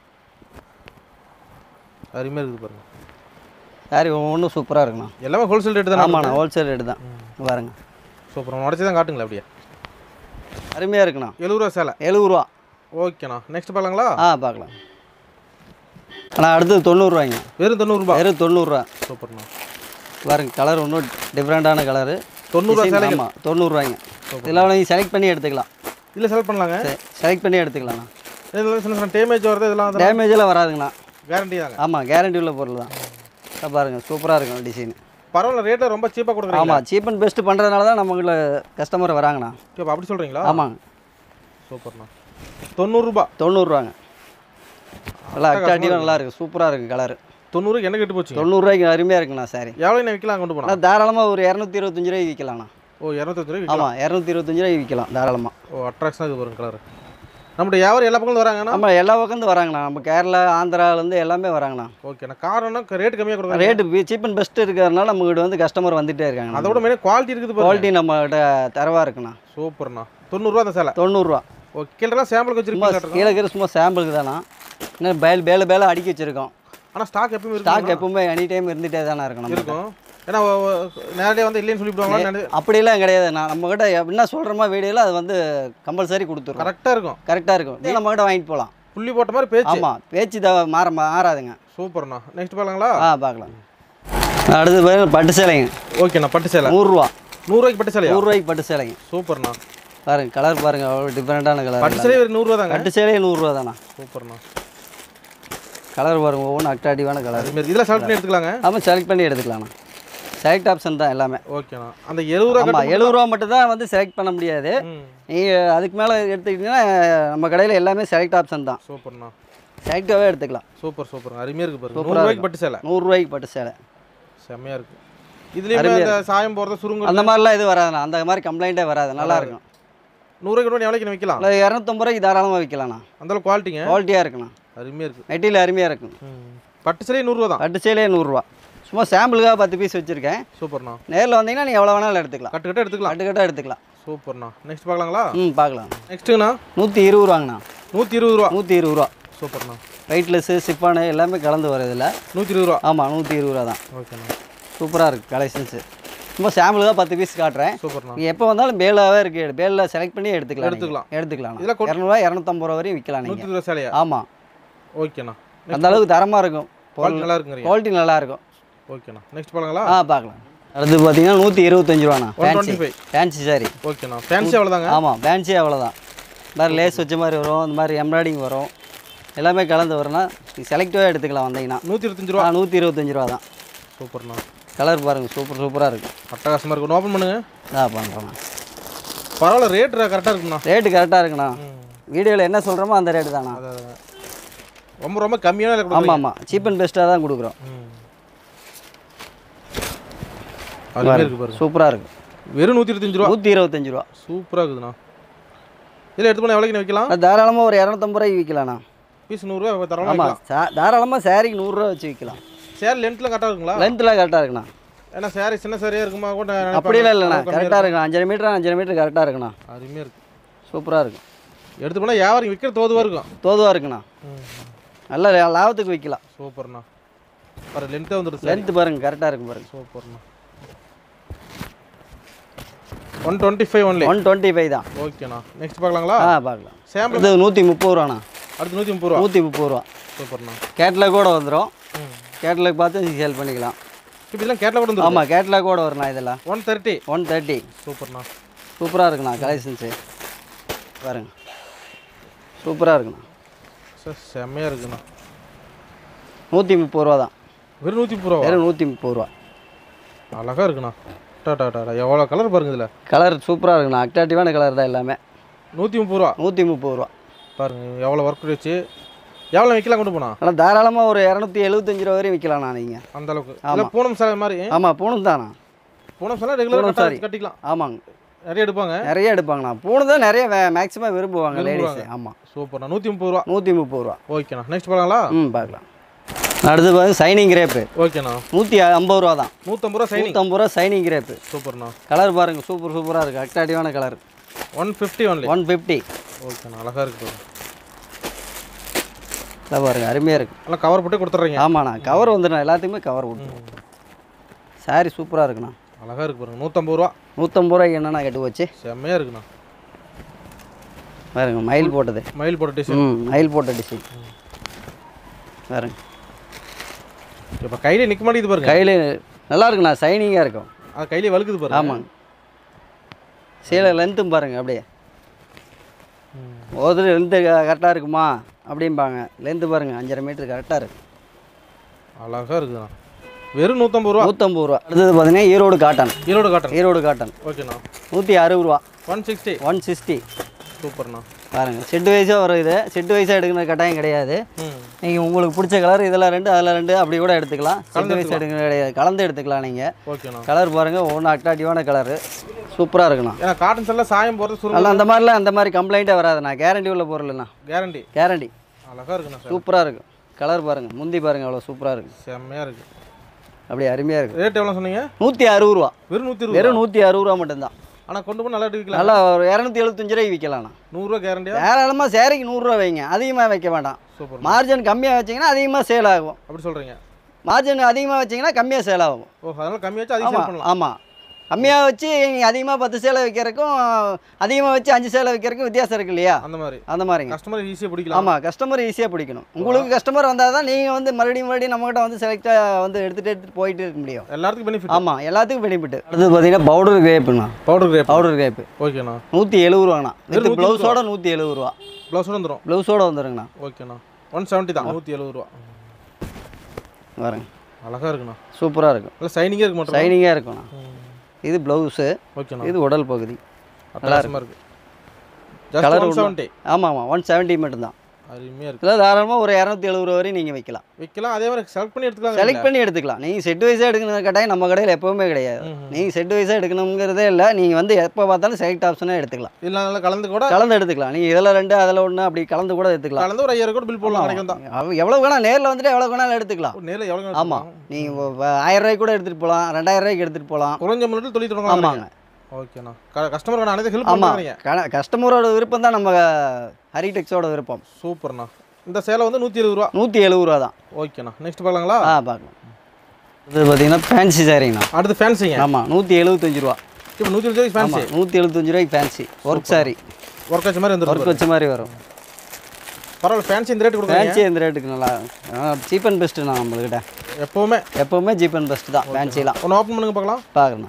அருமையாக இருக்குது பாருங்க சாரி ஒன்றும் சூப்பராக இருக்குண்ணா எல்லாமே ஹோல்சேல் ரேட்டு தானே ஆமாண்ணா ஹோல்சேல் ரேட்டு தான் பாருங்க சூப்பர் உடச்சி தான் காட்டுங்களா அப்படியே அருமையாக இருக்குண்ணா எழுபது ரூபா சேலை எழுபது ரூபா ஓகேண்ணா நெக்ஸ்ட் பார்க்கலாங்களா ஆ பார்க்கலாம் அண்ணா அடுத்தது தொண்ணூறுரூவாய்ங்க வெறும் தொண்ணூறுபா வெறும் தொண்ணூறுரூவா சூப்பர்ண்ணா பாருங்க கலர் ஒன்றும் டிஃப்ரெண்ட்டான கலரு தொண்ணூறுரூவா சேலைகள் ஆமாம் தொண்ணூறுரூவாய்ங்க இதெல்லாம் நீங்கள் செலக்ட் பண்ணி எடுத்துக்கலாம் இல்லை செலக்ட் பண்ணலாங்க செலக்ட் பண்ணி எடுத்துக்கலாம்ண்ணா இதில் சின்ன சின்ன டேமேஜ் வருது இதெல்லாம் வந்து டேமேஜெல்லாம் வராதுங்கண்ணா கேரண்டி தாங்க ஆமாம் கேரண்டி உள்ள பொருள் தான் இதை பாருங்கள் சூப்பராக இருக்கும் டிசைன் பரவாயில்ல ரேட்டில் ரொம்ப சீப்பாக கொடுக்குறீங்க ஆமாம் சீப் அண்ட் பெஸ்ட் பண்ணுறதுனால தான் நம்மகிட்ட கஸ்டமர் வராங்கண்ணா இப்போ அப்படி சொல்கிறீங்களா ஆமாங்க சூப்பர்ண்ணா தொண்ணூறுரூபா தொண்ணூறுரூவாங்க நல்லா அட்ராக்டிவாக நல்லா இருக்குது சூப்பராக இருக்குது கலர் தொண்ணூறுக்கு என்ன கெட்டு போச்சு தொண்ணூறுரூவாய்க்கு அருமையாக இருக்குண்ணா சாரி எவ்வளோ நான் விற்கலாம் கொண்டு போனா ஆனால் தாராளமாக ஒரு இரநூத்தி இருபத்தஞ்சு ரூபாய்க்கு விற்கலாண்ணா ஓ இரநூத்தஞ்சு ரூபாய் விற்கலாம் ஆமாம் இரநூத்தி இருபத்தஞ்சு ரூபாய்க்கு விற்கலாம் தாராளமாக ஓ அட்ராக்ஷனாக இது வரும் கலர் நம்மகிட்ட வியாபாரம் எல்லா பக்கம் வராங்கண்ணா ஆமாம் எல்லா பக்கம் வராங்கண்ணா நம்ம கேரளா ஆந்திராலேருந்து எல்லாமே வராங்கண்ணா ஓகேண்ணா காரணம் ரேட் கம்மியாக கொடுக்குறாங்க ரேட்டு சீப் அண்ட் பெஸ்ட் இருக்கிறதுனால நம்மகிட்ட வந்து கஸ்டமர் வந்துகிட்டே இருக்காங்க அதோட மெயினாக குவாலிட்டி இருக்குது பாருங்க குவாலிட்டி நம்மகிட்ட தரவாக இருக்குண்ணா சூப்பர்ண்ணா தொண்ணூறுரூவா அந்த சேலை தொண்ணூறுரூவா ஓ கீழெல்லாம் சாம்பிளுக்கு சும்மா வச்சிருக்கீங்க கீழே கீழே சும்மா சாம்பிளுக்கு தானா இன்னும் பேல் பேல பேல அடுக்கி வச்சிருக்கோம் ஆனால் ஸ்டாக் எப்பவுமே ஸ்டாக் இருக்கும் எப்பவுமே எனி டைம் இருந்துகிட்டே தானே இருக்கும் நம்ம இருக்கும் ஏன்னா நேரடியாக வந்து இல்லைன்னு சொல்லிவிடுவாங்களா அப்படிலாம் கிடையாது நான் நம்மகிட்ட என்ன சொல்கிறோமா வீடியோவில் அது வந்து கம்பல்சரி கொடுத்துருவோம் கரெக்டாக இருக்கும் கரெக்டாக இருக்கும் இது நம்மகிட்ட வாங்கிட்டு போகலாம் புள்ளி போட்ட மாதிரி பேச்சு ஆமாம் பேச்சு த மாற மாறாதுங்க சூப்பர்ண்ணா நெக்ஸ்ட் பார்க்கலாங்களா ஆ பார்க்கலாம் அடுத்து பாருங்க பட்டு சேலைங்க ஓகேண்ணா பட்டு சேலை நூறுரூவா நூறுரூவாய்க்கு பட்டு சேலையா நூறுரூவாய்க்கு பட்டு சேலைங்க சூப்பர்ண்ணா பாருங்க கலர் பாருங்க அவ்வளோ டிஃப்ரெண்ட்டான கலர் பட்டு சேலை ஒரு நூறுரூவா தாங்க பட்டு சேலையே நூறுரூவா தானா சூப்பர்ண்ணா கலர் பாருங்க ஒவ்வொன்றும் அட்ராக்டிவான கலர் அதுமாரி இதில் செலக்ட் பண்ணி எடுத்துக்கலாங்க ஆமாம் செலக்ட் பண்ணி எடுத்துக்கலாம்ண்ணா செலக்ட் ஆப்ஷன் தான் எல்லாமே ஓகேண்ணா அந்த எழுபது ரூபா ஆமாம் எழுபது ரூபா மட்டும் தான் வந்து செலக்ட் பண்ண முடியாது ம் நீங்கள் அதுக்கு மேலே எடுத்துக்கிட்டிங்கன்னா நம்ம கடையில் எல்லாமே செலக்ட் ஆப்ஷன் தான் சூப்பர்ண்ணா செலக்டாகவே எடுத்துக்கலாம் சூப்பர் சூப்பர் அருமையாக இருக்கு பாருங்க சூப்பரா நூறுரூவாய்க்கு பட்டு சேலை நூறுரூவாய்க்கு பட்டு சேலை செம்மையாக இருக்கு இதுலேயுமே இந்த சாயம் போகிறது சுருங்க அந்த மாதிரிலாம் எதுவும் வராதுண்ணா அந்த மாதிரி கம்ப்ளைண்ட்டே வராது நல்லா இருக்கும் நூறுரூவாய்க்கு கூட எவ்வளோக்கு விற்கலாம் இல்லை இரநூத்தம்பது ரூபாய்க்கு தாராளமாக விற்கலாண்ணா அந்த குவாலிட்டிங்க குவாலிட்டியாக இருக்குண்ணா அருமையாக இருக்கு மெட்டீரியல் அருமையாக இருக்கும் பட்டு சேலை நூறுரூவா தான் பட்டு சேலையே நூறுரூவா சும்மா சாம்பிளுக்காக பத்து பீஸ் வச்சுருக்கேன் சூப்பர்ண்ணா நேரில் வந்தீங்கன்னா நீங்கள் எவ்வளோ வேணாலும் எடுத்துக்கலாம் கட்டு கட்டு எடுத்துக்கலாம் கட்டு கட்டாக எடுத்துக்கலாம் சூப்பர்ண்ணா நெக்ஸ்ட் பார்க்கலாங்களா ம் பார்க்கலாம் நெக்ஸ்ட்டுங்கண்ணா நூற்றி இருபது ரூபாங்கண்ணா நூற்றி இருபது ரூபா நூற்றி இருபது ரூபா சூப்பர்ண்ணா வெயிட்லெஸ்ஸு சிப்பானு எல்லாமே கலந்து வரும் இதில் நூற்றி இருபது ரூபா ஆமாம் நூற்றி இருபது ரூபா தான் ஓகேண்ணா சூப்பராக இருக்குது கலெக்ஷன்ஸு சும்மா சாம்பிள் தான் பத்து பீஸ் காட்டுறேன் சூப்பர்ண்ணா நீங்கள் எப்போ வந்தாலும் பேலாகவே இருக்குது பேலில் செலக்ட் பண்ணி எடுத்துக்கலாம் எடுத்துக்கலாம். நீங்க. எடுத்துக்கலாம் இதெல்லாம் கொ- இரநூறுவா இரநூத்தம்பது ரூபா வரையும் விற்கலாம் நூற்றி நீங்கள் இருபது ரூபா சேலையா ஆமாம் ஓகேண்ணா அந்த அளவுக்கு தரமாக இருக்கும் குவாலிட்டி நல்லா இருக்குங்கிறீங்க குவாலிட்டி நல்லா இருக்கும் ஓகேண்ணா நெக்ஸ்ட் பார்க்கலாங்களா ஆ பார்க்கலாம் அடுத்து பார்த்தீங்கன்னா நூற்றி இருபத்தஞ்சி ரூபாண்ணா one fancy twenty five fancy sari ஓகேண்ணா ஃபேன்சி அவ்வளோதாங்க ஆமாம் ஃபேன்சி அவ்வளோதான் இந்த மாதிரி லேஸ் வச்ச மாதிரி வரும் இந்த மாதிரி எம்ப்ராய்டிங் வரும் எல்லாமே கலந்து வரும்னா நீங்கள் செலக்டிவாக எடுத்துக்கலாம் வந்தீங்கன்னா நூற்றி இருபத்தஞ்சு ரூபா நூற்றி இருபத்தஞ்சி ரூபா தான் சூப்பர்ண்ணா கலர் பாருங்கள் சூப்பர் சூப்பராக இருக்குது அட்டகாசமாக இருக்கும் ஓப்பன் பண்ணுங்க ஆ பண்ணுறோண்ணா பரவாயில்ல ரேட் கரெக்டாக இருக்குண்ணா ரேட்டு கரெக்டாக இருக்குண்ணா வீடியோவில் என்ன சொல்கிறோமோ அந்த ரேட்டு தானா அதான், அதான். ரொம்ப ரொம்ப கம்மியான விலை ஆமாம் கொடுக்குறீங்க ஆமாம் சீப் அண்ட் பெஸ்ட்டாக தான் கொடுக்குறோம் ம். அருமையாக இருக்கு பாருங்க சூப்பராக இருக்குது வெறும் நூற்றி இருபத்தஞ்சு ரூபா நூற்றி இருபத்தஞ்சி ரூபா சூப்பராக இருக்குதுண்ணா இதில் எடுத்து போனால் எவ்வளோக்கு வைக்கலாம் அது தாராளமாக ஒரு இரநூத்தம்பது ரூபாய்க்கு விற்கலாண்ணா பீஸ் நூறுரூவா தரலாம் ஆமாம் வைக்கலாம் சா தாராளமாக சாரிக்கு நூறுரூவா வச்சு விற்கலாம் சேர் லென்த்தில் கரெக்டாக இருக்குங்களா லென்த்தில் கரெக்டாக இருக்குண்ணா ஏன்னா சேரீ சின்ன சேரியாக இருக்குமா கூட நினைப்பாங்க. அப்படிலாம் இல்லைண்ணா அளவு கம்மியா கரெக்டாக இருக்குண்ணா அஞ்சரை மீட்டர் அஞ்சரை மீட்டர் கரெக்டாக இருக்குண்ணா இருக்கும். அருமையாக இருக்கு சூப்பராக இருக்கும் எடுத்து போனால் வியாபாரம் விற்கிற தோதுவாக இருக்கும் தோதுவாக இருக்குண்ணா நல்ல லா- லாபத்துக்கு விற்கலாம் சூப்பர்ண்ணா பாரு லென்த்தாக வந்துடுது சார் லென்த்து பாருங்க கரெக்டாக இருக்கும் பாருங்க சூப்பர்ண்ணா one twenty five only one twenty five தான் ஓகேண்ணா நெக்ஸ்ட் பார்க்கலாங்களா ஆ பார்க்கலாம் சாம்பிள் இது நூற்றி முப்பது ரூபாண்ணா அடுத்து நூற்றி முப்பது ரூபா நூற்றி முப்பது ரூபா சூப்பர்ண்ணா கேட்லாக் கூட வந்துடும் கேட்லாக் பார்த்து சேல் பண்ணிக்கலாம் இப்போ இதெல்லாம் கேட்டில் கூட வந்துடும் ஆமாம் கேட்லாக் கூட வருண்ணா இதெல்லாம் ஒன் தேர்ட்டி ஒன் தேர்ட்டி சூப்பர்ண்ணா சூப்பராக இருக்குண்ணா கலெக்ஷன்ஸு பாருங்க சூப்பராக இருக்குண்ணா சார் செம்மையாக இருக்குண்ணா நூற்றி முப்பது ரூபா தான் வெறும் நூற்றி முப்பது ரூபா வெறும் நூற்றி முப்பது ரூபா அழகாக இருக்குண்ணா டாடா டாடா எவ்வளோ கலர் பாருங்க இதில் கலர் சூப்பராக இருக்குண்ணா அட்ராக்டிவான கலர் தான் எல்லாமே நூற்றி முப்பது ரூபா நூற்றி முப்பது ரூபா பாருங்க எவ்வளோ ஒர்க் வச்சு எவ்வளோ விற்கலாம் கொண்டு போனா ஆனால் தாராளமாக ஒரு இரநூத்தி எழுபத்தஞ்சு ரூபா வரையும் விற்கலாம்ண்ணா நீங்கள் அந்த அளவுக்கு இல்லை பூனம் சேலை மாதிரி ஆமாம் பூணும் தானா பூனம் சேலை ரெகுலராக பூனம் saree. கட்டிக்கலாம் ஆமாங்க நிறைய எடுப்பாங்க நிறைய எடுப்பாங்கண்ணா பூணு தான் நிறைய மேக்ஸிமம் விரும்புவாங்க லேடிஸ் ஆமாம் சூப்பர்ண்ணா நூற்றி முப்பது ரூபா நூற்றி முப்பது ரூபா ஓகேண்ணா நெக்ஸ்ட் பார்க்கலாங்களா ம் பார்க்கலாம் அடுத்து பார்த்து சைனிங் கிரேப்பு ஓகேண்ணா நூற்றி ஐம்பது ரூபா தான் நூற்றம்பது ரூபா சைனிங் நூற்றம்பது ரூபா சைனிங் கிரேப்பு சூப்பர்ண்ணா கலர் பாருங்க சூப்பர் சூப்பராக இருக்குது அட்ராக்டிவான colour one fifty only one fifty ஓகேண்ணா அழகாக இருக்கு பாருங்க இல்லை பாருங்க அருமையாக இருக்குது நல்லா கவர் போட்டு கொடுத்துட்றீங்க ஆமாண்ணா கவர் வந்துடும் எல்லாத்துக்குமே கவர் கொடுத்துருவோம் சாரி சூப்பராக இருக்குண்ணா அழகாக இருக்கு பாருங்க நூற்றம்பது ரூபா நூற்றம்பது ரூபாய்க்கு என்னண்ணா கட்டு வச்சு செம்மையாக இருக்குண்ணா பாருங்க மயில் போட்டது மயில் போட்ட டிசைன் ம் மயில் போட்ட டிசைன் பாருங்க இப்போ கையிலே நிற்க மாட்டேங்குது பாருங்க கையில் நல்லா இருக்குண்ணா சைனிங்காக இருக்கும் அது கையிலே வழுக்குது பாருங்க ஆமாங்க சீலை லென்த்தும் பாருங்க அப்படியே ஒரு லென்த்து கரெக்டாக இருக்குமா அப்படிம்பாங்க லென்த்து பாருங்கள் அஞ்சரை மீட்டர் கரெக்டாக இருக்கு அழகாக இருக்குதுண்ணா வெறும் நூற்றம்பது ரூபா நூற்றம்பது ரூபா அடுத்தது பார்த்தீங்கன்னா Erode cotton Erode cotton Erode cotton ஓகேண்ணா நூற்றி அறுபது ரூபா ஒன் சிக்ஸ்டி ஒன் சிக்ஸ்டி சூப்பர்ண்ணா பாருங்கள் செட்டு வைஸாக வரும் இது செட்டு வைஸாக எடுக்கிற கட்டாயம் கிடையாது ம் நீங்கள் உங்களுக்கு பிடிச்ச கலர் இதில் ரெண்டு அதில் ரெண்டு அப்படி கூட எடுத்துக்கலாம் செட்டு வைஸ் எடுக்கிற கிடையாது கலந்து எடுத்துக்கலாம் நீங்கள் ஓகேண்ணா கலர் பாருங்கள் ஒவ்வொன்றும் அட்ராக்டிவான கலரு சூப்பராக இருக்குண்ணா ஏன்னா காட்டன்ஸ் எல்லாம் சாயம் போகிறது சுருங்க அதெல்லாம் அந்த மாதிரிலாம் அந்த மாதிரி கம்ப்ளைண்ட்டே வராதுண்ணா கேரண்டி உள்ள பொருள்ண்ணா கேரண்டி கேரண்டி அழகாக இருக்குண்ணா சார் சூப்பராக இருக்கும் கலர் பாருங்கள் முந்தி பாருங்கள் அவ்வளோ சூப்பராக இருக்கும் செம்மையாக இருக்குது அப்படியே அருமையாக இருக்கும் ரேட் எவ்வளோ சொன்னீங்க நூற்றி அறுபது ரூபா வெறும் நூற்றி இருபது வெறும் நூற்றி அறுபது ரூபா மட்டும்தான் ஆனால் கொண்டு போய் நல்லா விற்கலாம் நல்லா ஒரு இரநூத்தி எழுபத்தஞ்சு ரூபாய்க்கு விற்கலாம்ண்ணா நூறுரூவா கேரண்டியா தாராளமாக சேரைக்கு நூறுரூவா வைங்க அதிகமாக வைக்க வேண்டாம் சூப்பர் மார்ஜின் கம்மியாக வச்சிங்கன்னா அதிகமாக சேல் ஆகும் அப்படி சொல்கிறீங்க மார்ஜின் அதிகமாக வச்சிங்கன்னா கம்மியாக சேல் ஆகும் ஓ அதனால கம்மியாச்சும் அதிகம் ஆமாம் sell பண்ணலாம் ஆமாம் கம்மியாக வச்சு நீங்கள் அதிகமாக பத்து சேலை வைக்கிறதுக்கும் அதிகமாக வச்சு அஞ்சு சேலை வைக்கிறதுக்கும் வித்தியாசம் இருக்கு இல்லையா அந்த மாதிரி அந்த மாதிரிங்க கஸ்டமர் ஈஸியாக பிடிக்கலாம் ஆமாம் கஸ்டமர் ஈஸியாக பிடிக்கணும் உங்களுக்கு கஸ்டமர் வந்தால் தான் நீங்கள் வந்து மறுபடியும் மறுபடியும் நம்மகிட்ட வந்து செலக்டாக வந்து எடுத்துகிட்டு எடுத்துகிட்டு போயிட்டு இருக்க முடியும் எல்லாத்துக்கும் பெனிஃபிட் ஆமாம் எல்லாத்துக்கும் பெனிஃபிட் அடுத்து பார்த்தீங்கன்னா பவுடர் கிரேப்புண்ணா பவுடர் கிரேப் பவுடர் கிரேப்பு ஓகேண்ணா நூற்றி எழுபது ரூபாண்ணா வெறும் வித் ப்ளவுஸோட நூற்றி எழுபது ரூபா ப்ளவுஸோட வந்துடும் ப்ளவுஸோட வந்துருங்கண்ணா ஓகேண்ணா ஒன் செவன்ட்டி தான் நூற்றி எழுபது ரூபா வரேங்க அழகாக இருக்குண்ணா சூப்பராக இருக்கும் நல்லா சைனிங்காக இருக்கு மட்டும் ஷைனிங்காக இருக்கும்ண்ணா இது ப்ளவுஸு ஓகேண்ணா இது உடல் பகுதி அட்டகாசமாக இருக்கு ஜஸ்ட் கலர் ஒன் செவன்ட்டி ஆமாம் ஆமாம் ஒன் செவன்ட்டி மட்டும்தான் அருமையாக இருக்கு இதில் தாராளமாக ஒரு இரநூத்தி எழுபது ரூபா வரையும் நீங்கள் வைக்கலாம் விற்கலாம் அதே மாதிரி செலக்ட் பண்ணி எடுத்துக்கலாம் செலக்ட் பண்ணி எடுத்துக்கலாம் நீங்கள் செட் வைஸாக எடுக்கணும் கட்டாயம் நம்ம கடையில் எப்போவுமே கிடையாது நீங்கள் செட் வைஸாக எடுக்கணுங்கிறதே இல்லை நீங்கள் வந்து எப்போ பார்த்தாலும் செலக்ட் ஆப்ஷனாக எடுத்துக்கலாம் இல்லை நல்லா கலந்து கூட கலந்து எடுத்துக்கலாம் நீங்கள் இதில் ரெண்டு அதில் ஒன்று அப்படி கலந்து கூட எடுத்துக்கலாம் கலந்து ஒரு ஐயாயிரம் கூட பில் போடலாம் கிடைக்கும் தான் அவ- எவ்வளோ வேணால் நேரில் வந்துட்டு எவ்வளோ வேணாலும் எடுத்துக்கலாம் நேரில் எவ்வளோ ஆமாம் நீங்கள் ஆயிரம் ரூபாய்க்கு கூட எடுத்துகிட்டு போகலாம் ரெண்டாயிரம் ரூபாய்க்கு எடுத்துகிட்டு போகலாம் குறைஞ்ச முன்னாடி தொழில் தொடங்கலாம் ஆமாங்க ஓகேண்ணா கஸ்டமருக்கு அனைத்து ஹெல்ப் ஆமாம் பண்ணுறீங்க கஸ்டமரோட விருப்பம் தான் நம்ம ஹரிடெக்ஸோட விருப்பம் சூப்பர்ண்ணா இந்த சேலை வந்து நூற்றி இருபது ரூபா நூற்றி எழுபது ரூபா தான் ஓகேண்ணா நெக்ஸ்ட் பார்க்கலாங்களா ஆ பார்க்கலாம் இது பார்த்தீங்கன்னா ஃபேன்சி சாரிங்கண்ணா அடுத்து ஃபேன்சிங்க ஆமாம் நூற்றி எழுபத்தஞ்சு ரூபா இப்போ நூற்றி இருபது ஃபேன்சி ஆமாம் நூற்றி எழுபத்தஞ்சு ரூபாய்க்கு ஃபேன்சி ஒர்க் சாரி ஒர்க் ஆச்சு மாதிரி ஒர்க் வந்துருக்கு வச்ச மாதிரி வரும் பரவாயில்ல ஃபேன்சி இந்த ரேட் கொடுக்குறீங்க ஃபேன்சி இந்த ரேட்டுக்கு நல்லா சீப் அண்ட் பெஸ்ட்டுண்ணா நம்மள்கிட்ட எப்போவுமே எப்போவுமே சீப் அண்ட் பெஸ்ட் தான் ஃபேன்சிலாம் ஒன்று ஓப்பன் பண்ணுங்க பார்க்கலாம் பார்க்கணும்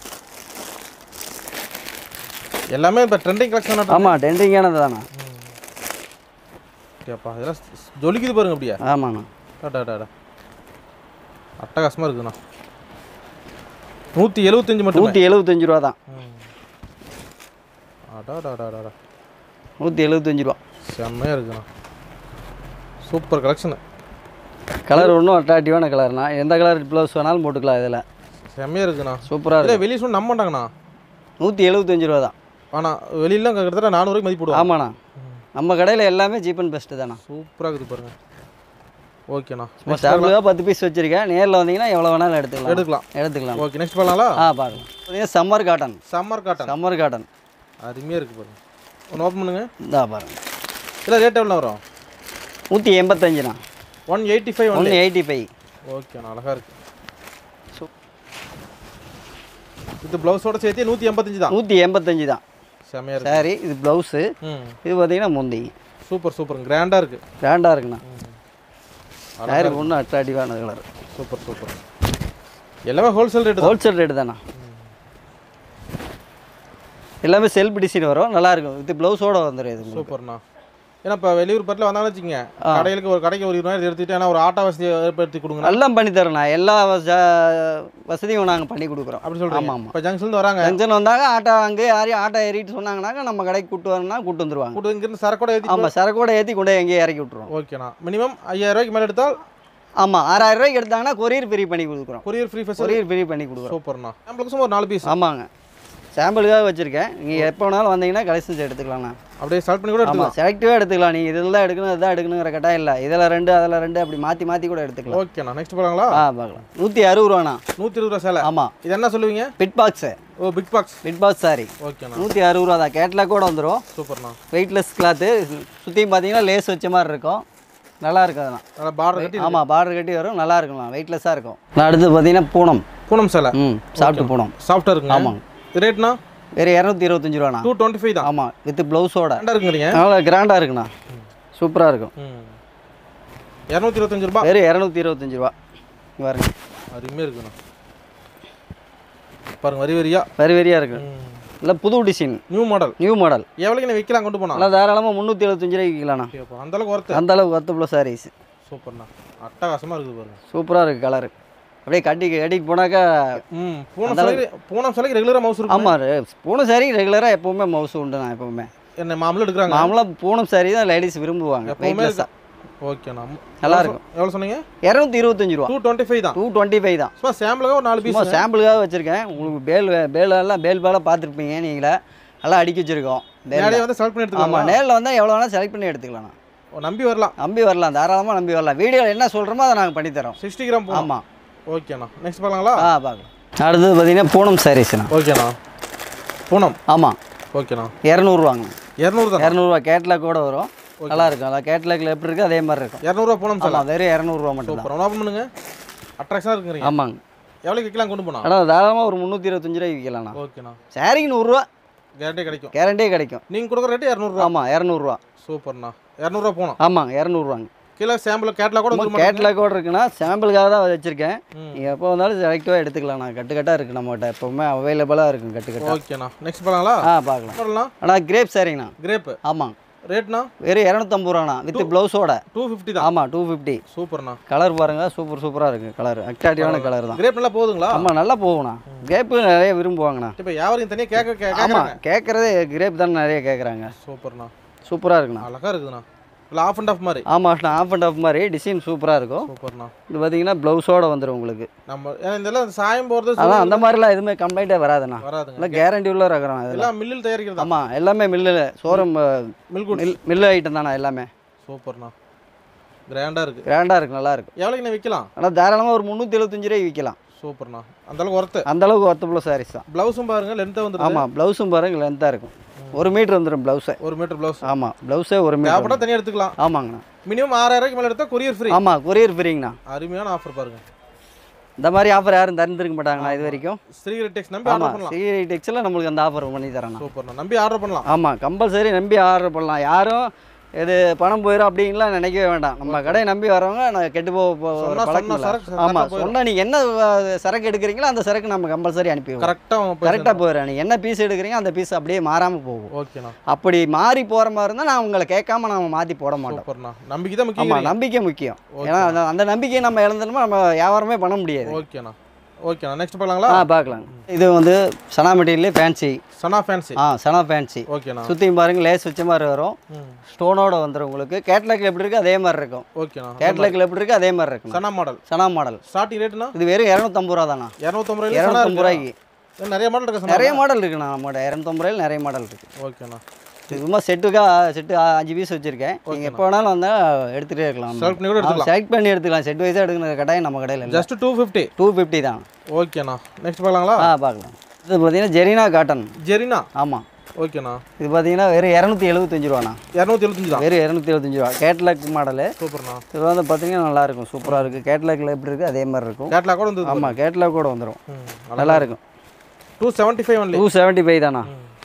எல்லாமே இப்போ ட்ரெண்டிங் கலெக்ஷன் ஆமாம் டெண்டிங்கானது தானே ஓகேப்பா இதெல்லாம் ஜொலிக்குது பாருங்க அப்படியே ஆமாண்ணா டாடா டாடா அட்டகாசமாக இருக்குதுண்ணா நூற்றி எழுபத்தஞ்சு மட்டும் நூற்றி எழுபத்தஞ்சு ரூபா தான் அடாடாடாடா நூற்றி எழுபத்தஞ்சு ரூபா செம்மையாக இருக்குண்ணா சூப்பர் கலெக்ஷனு கலர் ஒன்றும் அட்ராக்டிவான கலர்ண்ணா எந்த கலர் ப்ளவுஸ் வேணாலும் போட்டுக்கலாம் இதில் செம்மையாக இருக்குண்ணா சூப்பராக இல்லை இருக்கும் வெளியே சொன்ன நம்ப மாட்டாங்கண்ணா நூற்றி எழுபத்தஞ்சு ரூபா தான் ஆனால் வெளியில கிட்டத்தட்ட நானூறுக்கு மதிப்பு போடுவாங்க ஆமாண்ணா நம்ம கடையில் எல்லாமே சீப் அண்ட் பெஸ்ட்டு தானே சூப்பராக இருக்குது பாருங்க ஓகேண்ணா சும்மா ஸ்டாம்பிளாக பத்து பீஸ் வச்சுருக்கேன் நேரில் வந்தீங்கன்னா எவ்வளோ வேணாலும் எடுத்துக்கலாம் எடுக்கலாம் எடுத்துக்கலாம் ஓகே நெக்ஸ்ட் பண்ணலாங்களா ஆ பார்க்கலாம் பார்த்தீங்கன்னா summer cotton summer cotton summer cotton அருமையாக இருக்குது பாருங்க ஒன்று ஓப்பன் பண்ணுங்க இந்தா பாருங்க இல்லை ரேட் எவ்வளோ வரும் நூற்றி எண்பத்தஞ்சுண்ணா ஒன் எயிட்டி ஃபைவ் ஒன் ஒன்று எயிட்டி ஃபைவ் ஓகேண்ணா அழகாக இருக்கு இது ப்ளவுஸோட சேர்த்து நூற்றி எண்பத்தஞ்சு தான் நூற்றி எண்பத்தஞ்சு தான் செம்மையாக இருக்கு சாரி இது ப்ளவுஸு ம் இது பார்த்தீங்கன்னா முந்தி சூப்பர் சூப்பர் கிராண்டாக இருக்குது கிராண்டாக இருக்குண்ணா சாரி ஒன்றும் அட்ராக்டிவான கலர் சூப்பர் சூப்பர் எல்லாமே ஹோல்சேல் ரேட்டு தான் ஹோல்சேல் ரேட்டு தானே எல்லாமே செல்ஃப் டிசைன் வரும் நல்லா இருக்கும் இது ப்ளவுஸோட வந்துடும் இது உங்களுக்கு. சூப்பர்ண்ணா ஏன்னா இப்போ வெளியூர் பட்டில் வந்தாங்கன்னு வச்சுக்கோங்க கடைகளுக்கு ஒரு கடைக்கு ஒரு இருபதாயிரம் எடுத்துட்டு ஏன்னா ஒரு ஆட்டோ வசதி ஏற்படுத்தி கொடுங்க எல்லாம் பண்ணி தரோண்ணா எல்லா வச- வசதியும் நாங்கள் பண்ணி கொடுக்குறோம் அப்படி சொல்கிறீங்க ஆமாம் ஆமாம் இப்போ ஜங்ஷன்லேருந்து வராங்க ஜங்ஷன் வந்தாங்க ஆட்டோ அங்கே யாரையும் ஆட்டோ ஏறிட்டு சொன்னாங்கன்னாக்கா நம்ம கடைக்கு கூட்டு வரணும்னா கூட்டு வந்துருவாங்க கூட்டு இங்கேருந்து சரக்கோட ஏற்றி ஆமாம் சரக்கோட ஏற்றி கொண்டு போய் எங்கேயும் இறக்கி விட்ருவோம் ஓகேண்ணா மினிமம் ஐயாயிரம் ரூபாய்க்கு மேலே எடுத்தால் ஆமாம் ஆறாயிரம் ரூபாய்க்கு எடுத்தாங்கன்னா கொரியர் ஃப்ரீ பண்ணி கொடுக்குறோம் courier free facility courier free பண்ணி கொடுக்குறோம் சூப்பர்ண்ணா நம்மளுக்கு சும்மா ஒரு நாலு பீஸ் ஆமாங்க சாம்பிளுக்காக வச்சுருக்கேன் நீங்கள் எப்போ வேணாலும் வந்தீங்கன்னா கலெக்ஷன்ஸ் எடுத்துக்கலாம்ண்ணா அப்படியே செலக்ட் பண்ணி கூட ஆமாம் எடுத்துக்கலாம் செலக்டிவாக எடுத்துக்கலாம் நீங்கள் இதெல்லாம் எடுக்கணும் இதுதான் எடுக்கணுங்கிற கட்டாயம் இல்லை இதில் ரெண்டு அதில் ரெண்டு அப்படி மாற்றி மாற்றி கூட எடுத்துக்கலாம் ஓகேண்ணா நெக்ஸ்ட் போகலாங்களா ஆ பார்க்கலாம் நூற்றி அறுபது ரூபாண்ணா நூற்றி இருபது ரூபா சேலை ஆமாம் இது என்ன சொல்லுவீங்க பிட் பாக்ஸு ஓ big box big box sari ஓகேண்ணா நூற்றி அறுபது ரூபா தான் கேட்லாக் கூட வந்துடும் சூப்பர்ண்ணா வெயிட்லெஸ் கிளாத்து சுற்றியும் பார்த்தீங்கன்னா லேஸ் வச்ச மாதிரி இருக்கும் நல்லா இருக்கும் அதெல்லாம் நல்லா பார்டர் கட்டி ஆமாம் பார்டர் கட்டி வரும் நல்லா இருக்கும்ண்ணா வெயிட்லெஸ்ஸாக இருக்கும் அடுத்து பார்த்தீங்கன்னா பூனம் பூனம் சேலை ம் சாப்பிட்டு பூனம் சாஃப்டாக இருக்குங்க ஆமாங்க. ரேட்னா வேறு இரநூத்தி இருபத்தஞ்சி ரூபாண்ணா டூ டுவெண்ட்டி ஃபைவ் தான் ஆமாம் வித் ப்ளவுஸோட ரெண்டா இருக்குங்கிறீங்க நல்லா கிராண்டாக இருக்குண்ணா சூப்பராக இருக்கும் ம் இரநூத்தி இருபத்தஞ்சு ரூபா வெறும் இரநூத்தி இருபத்தஞ்சி ரூபா இங்க பாருங்க அருமையாக இருக்குண்ணா பாருங்க வரி வரியா வெரி வெரியாக இருக்கு ம் இல்லை புது design new model new model எவ்வளோக்கு நீ விற்கலாம் கொண்டு போனா நல்லா தாராளமாக முந்நூற்றி எழுபத்தஞ்சு ரூபாய்க்கு விற்கலாண்ணா ஓகேப்பா அந்த அளவுக்கு ஒர்த்து அந்த அளவுக்கு ஒர்த்து ப்ளஸ் சாரீஸ் சூப்பர்ண்ணா அட்டகாசமாக இருக்குது பாருங்க சூப்பராக இருக்குது கலரு அப்படியே கட்டி கட்டிட்டு போனாக்கா ம் பூனம் சிலைக்கு பூனம் சிலைக்கு ரெகுலராக மவுஸ் இருக்கும் ஆமாம் பூனம் சாரி ரெகுலராக எப்போவுமே மவுஸ் உண்டு நான் எப்போவுமே என்ன மாமூலும் எடுக்கிறாங்க மாமூலாக பூனம் சாரி தான் லேடிஸ் விரும்புவாங்க எப்பவுமே வெயிட்லெஸ்ஸாக ஓகேண்ணா நல்லா இருக்கும். எவ்வளோ சொன்னீங்க இரநூத்தி இருபத்தஞ்சு ரூபா டூ டுவெண்ட்டி ஃபைவ் தான் டூ டுவெண்ட்டி ஃபைவ் தான் சும்மா சாம்பிளுக்காக ஒரு நாலு சும்மா பீஸ் சாம்பிளுக்காக வச்சுருக்கேன் உங்களுக்கு பேல் பேலெல்லாம் பேல் பேலாக பார்த்துருப்பீங்க நீங்களே நல்லா அடுக்கி வச்சுருக்கோம் நேரடியாக வந்து செலக்ட் பண்ணி எடுத்துக்கலாம் ஆமாம் நேரில் வந்தால் எவ்வளோ வேணால் செலக்ட் பண்ணி எடுத்துக்கலாம் நம்பி வரலாம் நம்பி வரலாம் தாராளமாக நம்பி வரலாம் வீடியோவில் என்ன சொல்கிறோமோ அதை நாங்கள் பண்ணித்தரோம் சிக்ஸ்டி கிராம் போகும் ஆமாம் ஓகேண்ணா நெக்ஸ்ட் பார்க்கலாங்களா ஆ பார்க்கலாம் அடுத்தது பார்த்தீங்கன்னா பூனம் சாரீஸ்ண்ணா ஓகேண்ணா பூனம் ஆமாம் ஓகேண்ணா இரநூறுவாங்க இரநூறு தான் இரநூறுவா கேட்லாக் கூட வரும் நல்லா இருக்கும் அதான் கேட்லாக்ல எப்படி இருக்குது அதே மாதிரி இருக்கும் இரநூறுவா பூனம் சார் ஆமாம் வெறும் இரநூறுவா மட்டும் தான் சூப்பர் ஓப்பன் பண்ணுங்க அட்ராக்ஷனாக இருக்குறீங்க ஆமாங்க எவ்வளோக்கு விற்கலாம் கொண்டு போனா ஆனால் தாராளமாக ஒரு முந்நூற்றி இருபத்தஞ்சு ரூபாய்க்கு விற்கலாம்ண்ணா ஓகேண்ணா சாரிக்கு நூறுரூவா கேரண்டி கிடைக்கும் கேரண்டியே கிடைக்கும் நீங்கள் கொடுக்குற ரேட்டு இரநூறுவா ஆமாம் இரநூறுவா சூப்பர்ண்ணா இரநூறுவா போனோம் ஆமாங்க இரநூறுவாங்க கீழே சாம்பிள் கேட்லாக் கூட வந்துருமா கேட்லாக்கோட இருக்குன்னா சாம்பிளுக்காக தான் வச்சுருக்கேன் ம். நீங்கள் எப்போ வந்தாலும் செலக்டிவாக எடுத்துக்கலாம் நான் கட்டு கட்டாக இருக்குது நம்மகிட்ட எப்போவுமே அவைலபிளாக இருக்கும் கட்டு கட்டா ஓகேண்ணா நெக்ஸ்ட் பார்க்கலாங்களா ஆ பார்க்கலாம் மாடல்ண்ணா ஆனால் கிரேப் சாரிங்கண்ணா கிரேப்பு ஆமாம் ரேட்ண்ணா வெறும் இரநூத்தம்பது ரூபாண்ணா வித் ப்ளவுஸோட டூ ஃபிஃப்டி தான் ஆமாம் டூ ஃபிஃப்டி சூப்பர்ண்ணா கலர் பாருங்கள் சூப்பர் சூப்பராக இருக்குது கலர் அட்ராக்டிவான கலர் தான் கிரேப் நல்லா போகுதுங்களா ஆமாம் நல்லா போகும்ண்ணா கிரேப்பு நிறைய விரும்புவாங்கண்ணா இப்போ வியாபாரம் தனியாக கேட்க கே- ஆமாம் கேட்குறாங்க கேட்குறதே கிரேப் தானே நிறைய கேட்குறாங்க சூப்பர்ண்ணா சூப்பராக இருக்குண்ணா அழகா இருக்குதுண்ணா இல்லை ஆஃப் அண்ட் ஆஃப் மாதிரி ஆமாம் ஆஃப் அண்ட் ஆஃப் மாதிரி டிசைன் சூப்பராக இருக்கும் சூப்பர்ண்ணா இது பார்த்தீங்கன்னா ப்ளவுஸோட வந்துடும் உங்களுக்கு நம்ம ஏன்னா இதெல்லாம் சாயம் போகிறது அதான் அந்த மாதிரிலாம் எதுவுமே கம்ப்ளைண்ட்டே வராதுண்ணா வராதுங்க எல்லாம் கேரண்டி உள்ள ரகம் இதெல்லாம் எல்லாம் மில்லில் தயாரிக்கிறதா ஆமாம் எல்லாமே மில்லில் சோரம் மில்க் மில் மில்லு ஐட்டம் தானே எல்லாமே சூப்பர்ண்ணா கிராண்டாக இருக்குது கிராண்டாக இருக்கும் நல்லா இருக்கும் எவ்வளோக்கு நான் விற்கலாம் ஆனால் தாராளமாக ஒரு முந்நூற்றி எழுபத்தஞ்சு ரூபாய்க்கு விற்கலாம் சூப்பர்ண்ணா அந்த அளவுக்கு ஒர்த்து அந்த அளவுக்கு ஒர்த்தபுள்ள சாரீஸ் தான் ப்ளவுஸும் பாருங்க லென்த்தாக வந்துருக்கு ஆமாம் ப்ளவுஸும் பாருங்க லென்த்தாக இருக்கும் ஒரு மீட்ரு வந்துடும் ப்ளவுஸே ஒரு மீட்டர் ப்ளவுஸ் ஆமாம் ப்ளவுஸே ஒரு மீட்டர் தேவைப்பட்டா தனியாக எடுத்துக்கலாம் ஆமாங்கண்ணா மினிமம் ஆறாயிரம் மேலே எடுத்தால் கொரியர் ஃப்ரீ ஆமாம் கொரியர் ஃப்ரீங்கண்ணா அருமையான ஆஃபர் பாருங்க இந்த மாதிரி ஆஃபர் யாரும் தந்துருக்க மாட்டாங்கண்ணா இது வரைக்கும் ஸ்ரீகரி டெக்ஸ் நம்பி ஆர்டர் ஆமாம் பண்ணலாம் சிஐ டெக்ஸில் நம்மளுக்கு அந்த ஆஃபர் பண்ணி தரேண்ணா சூப்பர்ண்ணா நம்பி ஆர்டர் பண்ணலாம் ஆமாம் கம்பல்சரி நம்பி ஆர்டர் பண்ணலாம் யாரும் இது பணம் போயிடும் அப்படின்லாம் நினைக்கவே வேண்டாம் நம்ம கடையை நம்பி வரவங்க நான் கெட்டு போக போ- ஒரு சொன்னா- பழக்கம் சொன்னா இல்லை சரக்கு correct ஆ ஆமாம் போயிடும். சொன்னால் நீங்கள் என்ன அஹ், சரக்கு எடுக்கிறீங்களோ அந்த சரக்கு நம்ம கம்பல்சரி அனுப்பி விடுவோம் கரெக்டாக கரெக்டாக போயிடும் நீங்கள் என்ன பீஸ் எடுக்கிறீங்க அந்த பீஸ் அப்படியே மாறாமல் போகும் ஓகேண்ணா அப்படி மாறி போகிற மாதிரி இருந்தால் நான் உங்களை கேட்காம நம்ம மாற்றி போட மாட்டோம் சூப்பர்ண்ணா நம்பிக்கை தான் ஆமாம் முக்கியம் நம்பிக்கை முக்கியம் ஏன்னா அந்த- அந்த நம்பிக்கையை நம்ம இழந்தோம்னா நம்ம வியாபாரமே பண்ண முடியாது ஓகேண்ணா ஓகேண்ணா நெக்ஸ்ட் பார்க்கலாங்களா ஆ பார்க்கலாம் இது வந்து சனா மெட்டீரியல் ஃபேன்சி சனா ஃபேன்சி ஆ சனா ஃபேன்சி ஓகேண்ணா சுற்றியும் பாருங்க லேஸ் வச்ச மாதிரி வரும் ம் ஸ்டோனோட வந்துடும் உங்களுக்கு கேட்லாக்ல எப்படி இருக்கு அதே மாதிரி இருக்கும் ஓகேண்ணா கேட்லாக்ல எப்படி இருக்கு அதே மாதிரி இருக்கும் சனா மாடல் சனா மாடல் ஸ்டார்டிங் ரேட்டுண்ணா இது வெறும் இரநூத்தம்பது ரூபா தானா இரநூத்தம்பது ரூபாய் சனா இரநூத்தம்பது இருக்கு ரூபாய்க்கு நிறைய மாடல் இருக்கு சனா நிறைய மாடல் இருக்குண்ணா நம்மகிட்ட இரநூத்தம்பது ரூபாயில் நிறைய மாடல் இருக்கு ஓகேண்ணா இது சும்மா செட்டுக்காக செட்டு அஞ்சு பீஸ் வச்சிருக்கேன் நீங்கள் எப்போ வேணாலும் வந்தால் எடுத்துகிட்டே இருக்கலாம் செலக்ட் பண்ணி கூட எடுத்துக்கலாம் செலக்ட் பண்ணி எடுத்துக்கலாம் செட் வைஸாக எடுக்கிற கட்டாயம் நம்ம கடையில் இல்லை just two fifty two fifty தான் ஓகேண்ணா நெக்ஸ்ட் பார்க்கலாங்களா ஆ பார்க்கலாம் இது பார்த்தீங்கன்னா ஜெரினா காட்டன் ஜெரினா ஆமாம் ஓகேண்ணா இது பார்த்தீங்கன்னா வெறும் இரநூத்தி எழுபத்தஞ்சு ரூபாண்ணா இரநூத்தி எழுபத்தஞ்சு தான் வெறும் இரநூத்தி எழுபத்தஞ்சு ரூபா கேட்லாக் மாடலு சூப்பர்ண்ணா இது வந்து பார்த்தீங்கன்னா நல்லா இருக்கும் சூப்பராக இருக்குது கேட்லாக்ல எப்படி இருக்குது அதே மாதிரி இருக்கும் கேட்லாக் கூட வந்து ஆமாம் கேட்லாக் கூட வந்துடும் ம் நல்லா இருக்கும் two seventy five only two seventy five தானா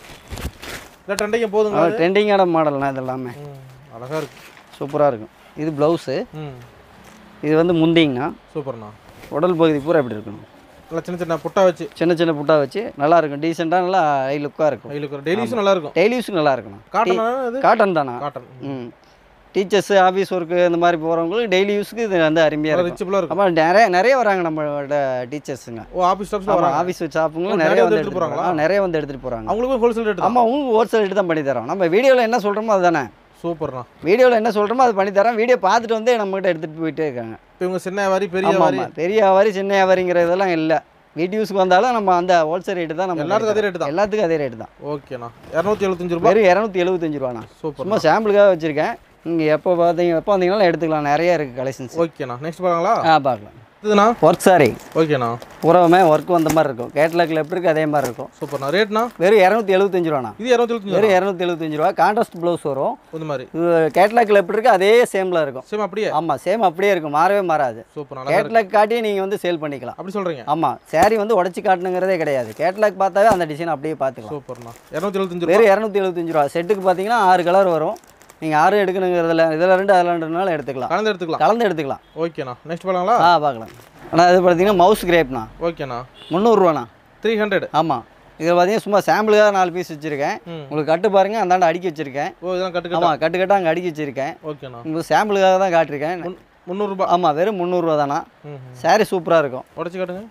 இல்லை ட்ரெண்டிங்க போதுங்களா அது? ட்ரெண்டிங்கான மாடல்னா இது எல்லாமே ம் அழகா இருக்கு சூப்பராக இருக்கும் இது ப்ளவுஸு ம் இது வந்து முந்திங்கண்ணா சூப்பர்ண்ணா உடல் பகுதி பூரா எப்படி இருக்கணும் நல்லா சின்ன சின்ன புட்டா வச்சு சின்ன சின்ன புட்டா வச்சு நல்லா இருக்கும் டீசெண்டாக நல்லா ஹை லுக்காக இருக்கும் கையில் டெய்லிஸும் நல்லா இருக்கும் டெய்லி யூஸுக்கு நல்லா இருக்கணும் காட்டன் இது காட்டன் தானா காட்டன் ம் டீச்சர்ஸு ஆஃபீஸ் ஒர்க்கு இந்த மாதிரி போகிறவங்களுக்கு டெய்லி யூஸுக்கு இது வந்து அருமையாக இருக்கும் ரிச்சபிளாக இருக்கும் ஆமாம் நிறைய நிறைய வராங்க நம்மளோட டீச்சர்ஸுங்க ஓ ஆஃபீஸ் ஸ்டாஃப்ஸில் ஆமாம் வராங்க ஆஃபீஸ் ஷாப்புங்களும் நிறைய நிறைய வந்து வந்து எடுத்துட்டு எடுத்துகிட்டு போறாங்களா? போகிறாங்க நிறைய வந்து எடுத்துகிட்டு போகிறாங்க ஆமாம் அவங்களுக்கும் ஹோல்சேல் ரேட் தான் அவங்க ஹோல்சேல் ரேட்டு தான் பண்ணி தரோம் நம்ம வீடியோவில் என்ன சொல்கிறோமோ அதுதானே சூப்பர்ண்ணா வீடியோவில் என்ன சொல்கிறோமோ அது பண்ணி தரோம் வீடியோ பார்த்துட்டு வந்து நம்மகிட்ட எடுத்துகிட்டு போயிட்டே இருக்காங்க இப்போ இவங்க சின்ன வியாபாரி பெரிய ஆமாம் வியாபாரி ஆமாம் பெரிய வியாபாரி சின்ன வியாபாரிங்கிற இதெல்லாம் இல்லை வீட்டு யூஸ்க்கு வந்தாலும் நம்ம அந்த ஹோல்சேல் ரேட்டு தான் நம்ம எல்லாத்துக்கும் அதே கொடுக்குறோம். ரேட்டு தான் எல்லாத்துக்கும் அதே ரேட்டு தான் ஓகேண்ணா இரநூத்தி எழுபத்தஞ்சு ரூபாய் வெறும் இரநூத்தி எழுபத்தஞ்சு ரூபாண்ணா சூப்பர் சும்மா சாம்பிளுக்காக வச்சுருக்கேன் நீங்கள் எப்போ பார்த்தீங்க எப்போ வந்தீங்கனாலும் எடுத்துக்கலாம் நிறைய இருக்குது கலெக்ஷன்ஸ் ஓகேண்ணா நெக்ஸ்ட் பாருங்களா ஆ பார்க்கலாம் இதுண்ணா ஒர்க் சாரி ஓகேண்ணா பூராவுமே ஒர்க் வந்த மாதிரி இருக்கும் கேட்லாக்ல எப்படி இருக்குது அதே மாதிரி இருக்கும் சூப்பர்ண்ணா ரேட்ண்ணா வெறும் இரநூத்தி எழுபத்தஞ்சு ரூபாண்ணா இது இரநூத்தி எழுபத்தஞ்சு வெறும் இரநூத்தி எழுபத்தஞ்சு ரூபா கான்ட்ராஸ்ட் ப்ளவுஸ் வரும் இந்த மாதிரி இது கேட்லாக்ல எப்படி இருக்குது அதே சேமில் இருக்கும் சேம் அப்படியே ஆமாம் சேம் அப்படியே இருக்கும் மாறவே மாறாது சூப்பர் நல்லா இருக்கு கேட்லாக் காட்டியே நீங்கள் வந்து சேல் பண்ணிக்கலாம் அப்படி சொல்கிறீங்க ஆமாம் saree வந்து உடச்சி காட்டணுங்கிறதே கிடையாது கேட்லாக் பார்த்தாவே அந்த டிசைன் அப்படியே பார்த்துக்கலாம் சூப்பர்ண்ணா இரநூத்தி எழுபத்தஞ்சு ரூபாய் வெறும் இரநூத்தி எழுபத்தஞ்சு ரூபா செட்டுக்கு பார்த்தீங்கன்னா ஆறு கலர் வரும் நீங்கள் ஆறு எடுக்கணுங்கிறதுல இதில் ரெண்டு அதில் ரெண்டுனாலும் எடுத்துக்கலாம் கலந்து எடுத்துக்கலாம் கலந்து எடுத்துக்கலாம் ஓகேண்ணா நெக்ஸ்ட் பாருங்களா ஆ பார்க்கலாம் ஆனால் இது பார்த்தீங்கன்னா மவுஸ் கிரேப்ண்ணா ஓகேண்ணா முந்நூறுரூவாண்ணா த்ரீ ஹண்ட்ரட் ஆமாம் இதில் பார்த்தீங்கன்னா சும்மா சாம்பிளுக்காக நாலு பீஸ் வச்சுருக்கேன் ம். உங்களுக்கு கட்டு பாருங்க அந்தாண்ட அடுக்கி வச்சுருக்கேன் ஓ இதெல்லாம் கட்டுக்கட்டா ஆமாம் கட்டு கட்டாக அங்கே அடுக்கி வச்சுருக்கேன் ஓகேண்ணா உங்களுக்கு சாம்பிளுக்காக தான் காட்டியிருக்கேன் முன் முந்நூறுரூபா ஆமாம் வெறும் முந்நூறுரூவா தானா ம் saree சூப்பராக இருக்கும் உடச்சி காட்டுங்க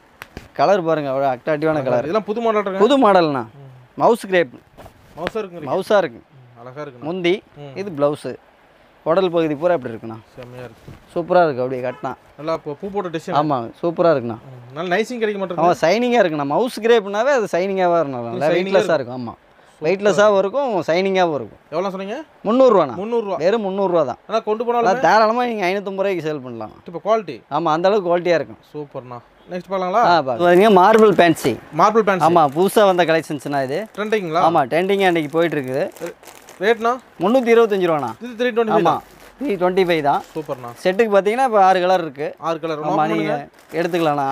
கலர் பாருங்க அவ்வளோ அட்ராக்டிவான கலர் இதெல்லாம் புது மாடல் இருக்கு புது மாடல்ண்ணா மவுஸ் கிரேப் மவுசா இருக்குங்க மவுஸாக இருக்கு அழகா இருக்குண்ணா முந்தி ம். இது ப்ளவுஸு உடல் பகுதி பூரா இப்படி இருக்குண்ணா செம்மையா இருக்கு சூப்பராக இருக்குது அப்படியே கட்டினா நல்லா இப்போ பூ போட்ட டிசைன் ஆமாம் சூப்பராக இருக்குண்ணா நல்ல நைசிங் கிடைக்க மாட்டேங்குது ஆமாம் சைனிங்காக இருக்குண்ணா மவுஸ் கிரேப்னாவே அது சைனிங்காக இருக்கும் நல்லா shining-ஆ வெயிட்லெஸ்ஸாக இருக்கும் ஆமாம் வெயிட்லெஸ்ஸாகவும் இருக்கும் சைனிங்காகவும் இருக்கும் எவ்வளோ சொன்னீங்க முந்நூறுரூவாண்ணா முந்நூறுரூவா வெறும் முந்நூறுரூவா தான் ஆனால் கொண்டு அதான் போனாலும் தாராளமாக நீங்கள் ஐநூற்றம்பது ரூபாய்க்கு சேல் பண்ணலாம் இப்போ குவாலிட்டி ஆமாம் அந்த அளவுக்கு குவாலிட்டியாக இருக்கும் சூப்பர்ண்ணா நெக்ஸ்ட் பார்க்கலாங்களா ஆ பார்த்தீங்க மார்பிள் பேன்சி மார்பிள் பேண்ட் ஆமாம் புதுசாக வந்த கலெக்ஷன்ஸ்னா இது ட்ரெண்டிங்களா ஆமாம் ட்ரெண்டிங்காக அன்றைக்கி போயிட்டு இருக்குது ரேட்ண்ணா முந்நூற்றி இருபத்தஞ்சி ரூபாண்ணா இது த்ரீ டுவெண்ட்டி ஆமாம் த்ரீ டுவெண்ட்டி ஃபைவ் தான் சூப்பர்ண்ணா செட்டுக்கு பார்த்தீங்கன்னா இப்போ ஆறு கலர் இருக்குது ஆறு கலர் ஆமாம் நீங்கள் எடுத்துக்கலாம்ண்ணா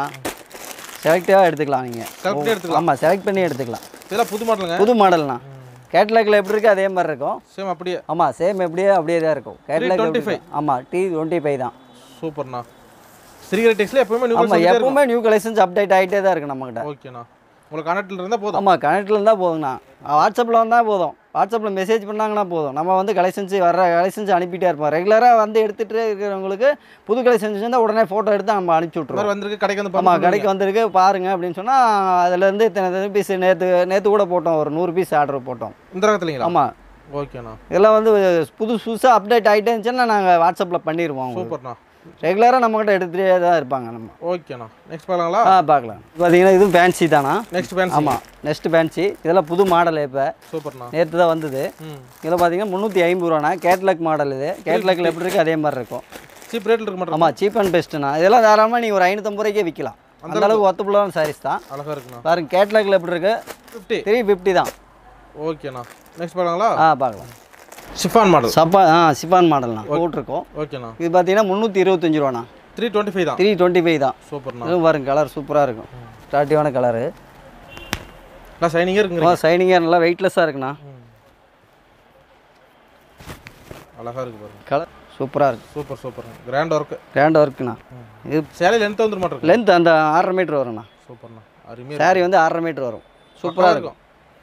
செலக்டாக எடுத்துக்கலாம் நீங்கள் Select பண்ணி எடுத்துக்கலாம். ஆமாம் செலக்ட் பண்ணி எடுத்துக்கலாம் இதெல்லாம் புது மாடலுங்க புது மாடல்ண்ணா கேட்லாக்ல எப்படி இருக்குது அதே மாதிரி இருக்கும் சேம் அப்படியே ஆமாம் சேம் எப்படியே அப்படியே தான் இருக்கும் கேட்லாக் 325. ஆமாம் டி டுவெண்ட்டி ஃபைவ் தான் சூப்பர்ண்ணா ஸ்ரீகரி டெக்ஸ்ல எப்பவுமே நியூ ஆமாம் எப்பவுமே நியூ கலெக்ஷன்ஸ் அப்டேட் ஆகிட்டே தான் இருக்கு நம்மக்கிட்ட ஓகேண்ணா உங்களுக்கு கனெக்டில் இருந்தால் போதும் ஆமாம் கனெக்டில் இருந்தால் போதுங்கண்ணா வாட்ஸ்அப்பில் வந்தால் போதும் வாட்ஸ்அப்பில் மெசேஜ் பண்ணாங்கன்னா போதும் நம்ம வந்து கலெக்ஷன்ஸ் வர கலெக்ஷன்ஸ் அனுப்பிட்டே இருப்போம் ரெகுலராக வந்து எடுத்துகிட்டு இருக்கிறவங்களுக்கு புது கலெக்ஷன்ஸ் இருந்தால் உடனே ஃபோட்டோ எடுத்து நம்ம அனுப்பிச்சி இந்த விட்ருவோம் மாதிரி வந்திருக்கு கடைக்கு வந்து ஆமாம் பார்த்து கடைக்கு வந்திருக்கு பாருங்க அப்படின்னு சொன்னால் அதுலேருந்து இத்தனை பீஸ் நேற்று நேற்று கூட போட்டோம் ஒரு நூறு பீஸ் ஆர்டர் போட்டோம் இந்த ரகத்துலங்களா ஆமாம் ஓகேண்ணா இதெல்லாம் வந்து புது புதுசாக அப்டேட் ஆகிட்டே இருந்துச்சுன்னா நாங்கள் வாட்ஸ்அப்பில் பண்ணிடுவோம் உங்களுக்கு சூப்பர்ண்ணா ரெகுலராக நம்மக்கிட்ட எடுத்துகிட்டே தான் இருப்பாங்க நம்ம ஓகேண்ணா நெக்ஸ்ட் பார்க்கலாங்களா ஆ பார்க்கலாம் பார்த்தீங்கன்னா இதுவும் ஃபேன்சி தானா நெக்ஸ்ட் பேண்ட் ஆமாம் நெக்ஸ்ட் ஃபேன்சி இதெல்லாம் புது மாடல் இப்போ சூப்பர்ண்ணா நேற்று தான் வந்தது ம் இதில் பார்த்தீங்கன்னா முந்நூற்றி ஐம்பது ரூபாண்ணா கேட்லாக் மாடல் இது கேட்லாக்ல எப்படி இருக்குது அதே மாதிரி இருக்கும் சீப் ரேட்டில் இருக்க மாட்டேன் ஆமாம் சீப் அண்ட் பெஸ்ட்டுண்ணா இதெல்லாம் தாராளமாக நீங்கள் ஒரு ஐநூற்றம்பது ரூபாய்க்கே விற்கலாம் அந்த அளவுக்கு ஒத்துப்புள்ளான சாரீஸ் தான் அழகா இருக்குண்ணா பாருங்க கேட்லாக்ல எப்படி இருக்கு ஃபிஃப்டி த்ரீ ஃபிஃப்டி தான் ஓகேண்ணா நெக்ஸ்ட் பார்க்கலாங்களா ஆ பார்க்கலாம் ஷிஃபான் மாடல் சப்பா ஆ சிப்பான் மாடல்ண்ணா போட்டிருக்கோம் ஓகேண்ணா இது பார்த்தீங்கன்னா முந்நூற்றி இருபத்தஞ்சி ரூபாண்ணா த்ரீ டுவெண்ட்டி ஃபைவ் தான் த்ரீ டுவெண்ட்டி ஃபைவ் தான் சூப்பர்ண்ணா இதுவும் பாருங்க கலர் சூப்பராக இருக்கும் ஸ்டார்டிவான கலரு நான் சைனிங்கே இருக்குங்க சைனிங்காக நல்லா வெயிட்லெஸ்ஸாக இருக்குண்ணா அழகா இருக்கு பாருங்க கலர் சூப்பராக இருக்கு super super grand work grand ஒர்க்குண்ணா இது சேலை லென்த் வந்துட மாட்டிருக்கு லென்த் அந்த ஆறரை மீட்ரு வரும்ண்ணா சூப்பர்ண்ணா அருமையாக saree வந்து ஆறரை மீட்ரு வரும் சூப்பராக இருக்கும்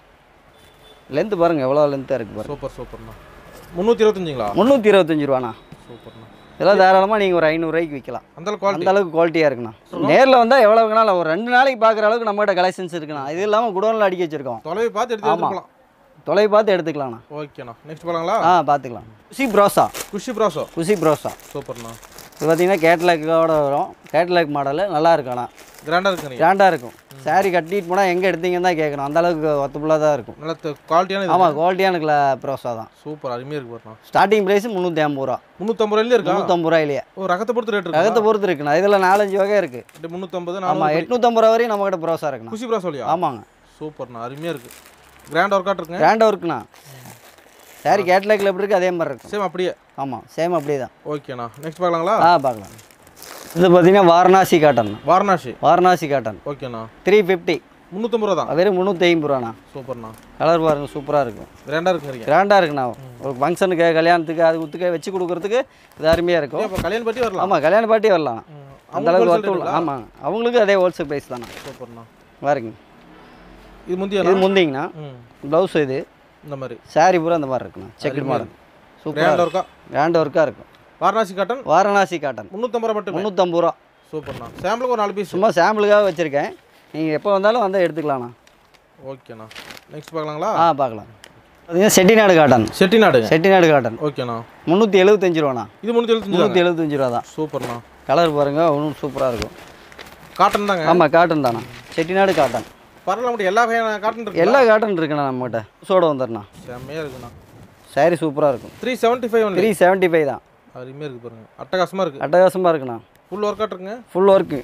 லென்த் பாருங்க எவ்வளோ லென்த்தாக இருக்குது பாருங்க சூப்பர் சூப்பர்ண்ணா முந்நூற்றி இருபத்தஞ்சிங்களா முந்நூற்றி இருபத்தஞ்சி ரூபாண்ணா சூப்பர்ண்ணா இதெல்லாம் தாராளமாக நீங்கள் ஒரு ஐநூறுரூவாய்க்கு விற்கலாம் அந்த குவாலிட்டி அந்த அளவுக்கு குவாலிட்டியாக இருக்குண்ணா நேரில் வந்தால் எவ்வளோ வேணாலும் ஒரு ரெண்டு நாளைக்கு பார்க்குற அளவுக்கு நம்மகிட்ட கலெக்ஷன்ஸ் இருக்குண்ணா இது இல்லாமல் குடோனில் அடிக்க வச்சிருக்கோம் தொலைவை பார்த்து எடுத்து ஆமா. எடுத்துக்கலாம் தொலை பார்த்து எடுத்துக்கலாம்ண்ணா ஓகேண்ணா நெக்ஸ்ட் போகலாங்களா ஆ பார்த்துக்கலாம் குஷி ப்ரோசா குஷி ப்ராசோ குஷி ப்ரோசா சூப்பர்ண்ணா இது பார்த்தீங்கன்னா கேட்லாக்கோட வரும் கேட்லாக் மாடலு நல்லா இருக்கும்ண்ணா கிராண்டாக இருக்குங்க கிராண்டாக இருக்கும் saree கட்டிட்டு போனால் எங்கே எடுத்தீங்கன்னு தான் கேட்கணும் அந்த அளவுக்கு ஒத்தபுல்லாக தான் இருக்கும் நல்ல குவாலிட்டியான இது ஆமாம் குவாலிட்டியான கிளா ப்ரோசா தான் சூப்பர் அருமையாக இருக்கு பாருண்ணா ஸ்டார்டிங் ப்ரைஸ் முந்நூற்றி ஐம்பது ரூபா முந்நூற்றம்பது ரூபாயிலே இருக்கா முந்நூற்றம்பது ரூபாயிலேயே ஓ ரகத்தை பொறுத்து ரேட் இருக்கு ரகத்தை பொறுத்து இருக்குண்ணா இதில் நாலஞ்சு வகை இருக்குது முந்நூற்றம்பது ஆமாம் நானூறு எட்நூற்றம்பது ரூபா வரையும் நம்மகிட்ட ப்ரோசா இருக்குண்ணா குஷி ப்ராசோலியா ஆமாங்க சூப்பர்ண்ணா அருமையாக இருக்கு கிராண்ட் ஒர்க்காட் இருக்குங்க கிராண்ட் ஒர்க்குண்ணா சாரி கேட்லாக்ல எப்படி இருக்குது அதே மாதிரி இருக்கும் சேம் அப்படியே ஆமாம் சேம் அப்படியே தான் ஓகேண்ணா நெக்ஸ்ட் பார்க்கலாங்களா ஆ பார்க்கலாம் இது பார்த்தீங்கன்னா வாரணாசி காட்டன் வாரணாசி வாரணாசி காட்டன் ஓகேண்ணா த்ரீ ஃபிஃப்டி முந்நூற்றம்பது ரூபா தான் வெறும் முந்நூற்றி ஐம்பது ரூபாண்ணா சூப்பர்ண்ணா கலர் பாருங்க சூப்பராக இருக்கும் கிராண்டாக இருக்குங்கிறீங்க கிராண்டாக இருக்குண்ணா ஒரு ஃபங்க்ஷனுக்கு கல்யாணத்துக்கு அது குத்துக்க வச்சு கொடுக்குறதுக்கு இது அருமையாக இருக்கும் இப்போ கல்யாணம் பற்றி வரலாம் ஆமாம் கல்யாண பார்ட்டி வரலாம் அந்த அளவுக்கு wholesale ஒர்த்து ஆமாம் அவங்களுக்கு அதே ஹோல்சேல் ப்ரைஸ் தானே சூப்பர்ண்ணா பாருங்க இது முந்தியா இது முந்திங்கண்ணா ம் ப்ளவுஸ் இது இந்த மாதிரி சாரி பூரா அந்த மாதிரி இருக்குண்ணா செக்கெட் மாடல் சூப்பராக கிராண்ட் ஒர்க்கா கிராண்ட் ஒர்க்காக இருக்கும் வாரணாசி காட்டன் வாரணாசி காட்டன் முந்நூற்றம்பது ரூபா மட்டுமே முந்நூற்றம்பது ரூபா சூப்பர்ண்ணா சாம்பிளுக்கு ஒரு நாலு பீஸ் சும்மா சாம்பிளுக்காக வச்சுருக்கேன் நீங்கள் எப்போ வந்தாலும் வந்து எடுத்துக்கலாம்ண்ணா ஓகேண்ணா நெக்ஸ்ட் பார்க்கலாங்களா ஆ பார்க்கலாம் பார்த்தீங்கன்னா செட்டிநாடு காட்டன் செட்டிநாடுங்க செட்டிநாடு காட்டன் ஓகேண்ணா முந்நூற்றி எழுபத்தஞ்சு ரூபாண்ணா இது முந்நூற்றி எழுபத்தஞ்சு முந்நூற்றி எழுபத்தஞ்சு ரூபா தான் சூப்பர்ண்ணா கலர் பாருங்க இன்னும் சூப்பராக இருக்கும் காட்டன் தாங்க ஆமாம் காட்டன் தாண்ணா செட்டிநாடு காட்டன் பரவாயில்ல மட்டும் எல்லா வகையான காட்டன் இருக்கு எல்லா காட்டன் இருக்குண்ணா நம்மகிட்ட சோட வந்துடுண்ணா செம்மையாக இருக்குண்ணா சாரி சூப்பராக இருக்கும் three seventy five only three seventy five தான் அருமையாக இருக்கு பாருங்க அட்டகாசமாக இருக்கு அட்டகாசமாக இருக்குண்ணா ஃபுல் ஒர்க் அவுட் இருக்குங்க ஃபுல் ஒர்க்கு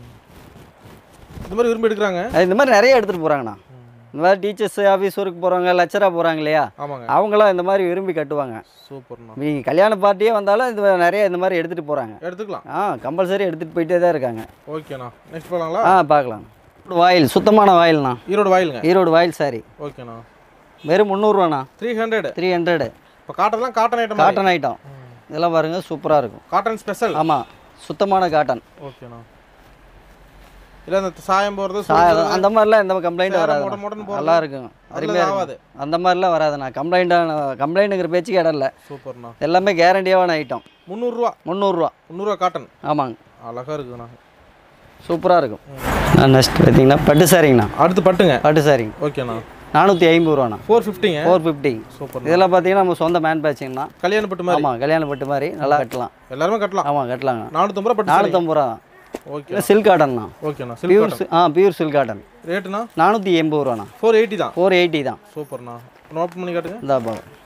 இந்த மாதிரி விரும்பி எடுக்கிறாங்க அது இந்த மாதிரி நிறைய எடுத்துகிட்டு போகிறாங்கண்ணா இந்த மாதிரி டீச்சர்ஸ் ஆஃபீஸ் ஒர்க் போகிறவங்க லெக்சராக போகிறாங்க இல்லையா ஆமாங்க அவங்களாம் இந்த மாதிரி விரும்பி கட்டுவாங்க சூப்பர்ண்ணா நீங்கள் கல்யாண பார்ட்டியே வந்தாலும் இது நிறைய இந்த மாதிரி எடுத்துகிட்டு போகிறாங்க எடுத்துக்கலாம் ஆ கம்பல்சரி எடுத்துகிட்டு போயிட்டே தான் இருக்காங்க ஓகேண்ணா நெக்ஸ்ட் போகலாங்களா ஆ பார்க்கலாம் வாயில் சுத்தமான வாயில்ண்ணா ஈரோடு வாயிலுங்க ஈரோடு வாயில் சாரி ஓகேண்ணா வெறும் முந்நூறுவாண்ணா த்ரீ ஹண்ட்ரட் த்ரீ ஹண்ட்ரடு இப்போ காட்டன்லாம் காட்டன் ஐட்டம் காட்டன் ஐட்டம் இதெல்லாம் பாருங்க சூப்பராக இருக்கும் காட்டன் ஸ்பெஷல் ஆமாம் சுத்தமான காட்டன் ஓகேண்ணா இல்ல அந்த சாயம் போறது சா- சுருங்குறது, அந்த மாதிரிலாம் எந்த கம்ப்ளைண்ட் சேரம் வராது மொட மொடன்னு போறது, நல்லா இருக்கும் அதுல அருமையாக ஆகாது இருக்கும் அந்த மாதிரிலாம் வராதுண்ணா கம்ப்ளைண்ட்டான கம்ப்ளைண்ட்டுங்கிற பேச்சுக்கு இடம் இல்லை சூப்பர்ண்ணா எல்லாமே கேரண்டியான ஐட்டம் முந்நூறுரூவா முந்நூறுரூவா முந்நூறுரூவா காட்டன் ஆமாங்க அழகா இருக்குதுண்ணா சூப்பராக இருக்கும் நெக்ஸ்ட் பார்த்தீங்கன்னா பட்டு சாரிங்கண்ணா அடுத்து பட்டுங்க பட்டு சாரிங்க ஓகேண்ணா நானூற்றி ஐம்பது ரூபாண்ணா ஃபோர் ஃபிஃப்டிங்க ஃபோர் ஃபிஃப்டி சூப்பர் இதெல்லாம் பார்த்தீங்கன்னா நம்ம சொந்த மேனுஃபேக்சரிங்ண்ணா கல்யாண பட்டு மாதிரி ஆமாம் கல்யாண பட்டு மாதிரி நல்லா கட்டலாம் எல்லாருமே கட்டலாம் ஆமாம் கட்டலாங்க நானூற்றம்பது ரூபா பட்டு சாரி நானூற்றம்பது ரூபா ஓகே இல்லை சில்க் காட்டன்ண்ணா ஓகேண்ணா சில்க் பியூர் காட்டன் ஆ பியூர் சில்க் காட்டன் ரேட்டுண்ணா நானூற்றி எண்பது ரூபாண்ணா ஃபோர் எயிட்டி தான் ஃபோர் எயிட்டி தான் சூப்பர்ண்ணா நோட் பண்ணி காட்டுங்க இந்த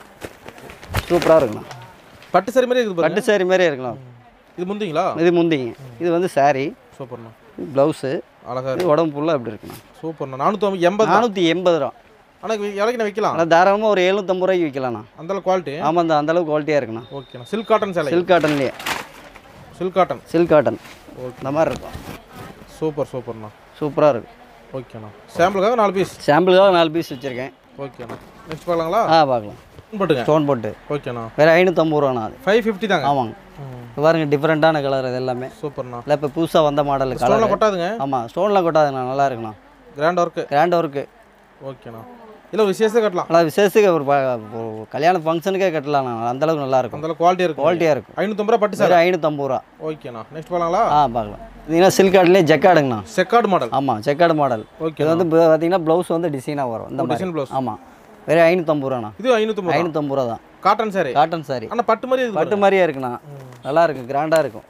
சூப்பராக இருக்குண்ணா பட்டு சாரி மாதிரி இருக்குது பட்டு பாருங்க சாரி மாதிரியே இருக்கலாம் இது முந்திங்களா இது முந்திங்க இது வந்து saree சூப்பர்ண்ணா ப்ளவுஸு அழகா இது இருக்கு உடம்பு ஃபுல்லாக இப்படி இருக்குண்ணா சூப்பர்ண்ணா நானூற்றி எண்பது தான் நானூற்றி எண்பது ரூபா ஆனால் இலைக்கு நான் வைக்கலாம் ஆனால் தாராளமாக ஒரு எழுநூற்றம்பது ரூபாய்க்கு விற்கலாண்ணா அந்த குவாலிட்டி ஆமாம் அந்த அந்தளவுக்கு குவாலிட்டியாக இருக்குண்ணா ஓகேண்ணா சில்க் காட்டன் சேலை சில்க் காட்டன்லேயே silk cotton silk cotton okay இந்த மாதிரி இருக்கும் சூப்பர் சூப்பர்ண்ணா சூப்பராக இருக்கும் ஓகேண்ணா சாம்பிளுக்காக நாலு பீஸ் சாம்பிளுக்காக நாலு பீஸ் வச்சுருக்கேன் ஓகேண்ணா நெக்ஸ்ட் பார்க்கலாங்களா ஆ பார்க்கலாம் போட்டுங்க ஸ்டோன் போட்டு ஓகேண்ணா வேறு ஐநூற்றம்பது ரூபாண்ணா அது ஃபைவ் ஃபிஃப்டி தாங்க ஆமாங்க ம், இது பாருங்க டிஃப்ரெண்ட்டான கலர் இது எல்லாமே சூப்பர்ண்ணா இல்லை இப்போ புதுசாக வந்த மாடல் ஸ்டோனில் கலர் கொட்டாதுங்க ஆமாம் ஸ்டோன்லாம் கொட்டாதுண்ணா நல்லா இருக்குண்ணா கிராண்ட் ஒர்க்கு கிராண்ட் ஒர்க்கு ஓகேண்ணா இல்லை ஒரு விசேஷத்தை கட்டலாம் ஆனால் விசேஷத்துக்கு ஒரு ப- ஒரு கல்யாண ஃபங்க்ஷனுக்கே கட்டலாம்ண்ணா அந்தளவுக்கு நல்லா இருக்கும் அந்த குவாலிட்டியாக இருக்கும் குவாலிட்டியாக இருக்கும் ஐநூற்றம்பது ரூபா பட்டு சாரி வெறும் ஐநூற்றம்பது ரூபா ஓகேண்ணா நெக்ஸ்ட் பார்க்கலாங்களா ஆ பார்க்கலாம் இதுனா சில்க் கார்ட்லேயே ஜெக்காடுங்கண்ணா செக்கார்டு மாடல் ஆமாம் செக்காடு மாடல் ஓகே இது வந்து இப்போ பார்த்தீங்கன்னா ப்ளவுஸ் வந்து டிசைனாக வரும் இந்த மாதிரி டிசைன் ப்ளவுஸ் ஆமாம் வெறும் ஐநூற்றம்பது ரூபாண்ணா இது ஐநூற்றம்பது ஐநூற்றம்பது ரூபா தான் காட்டன் சாரி காட்டன் சாரி ஆனால் பட்டு மாதிரி இருக்குது பட்டு மாதிரியே இருக்குண்ணா நல்லா இருக்கும் கிராண்டாக இருக்கும்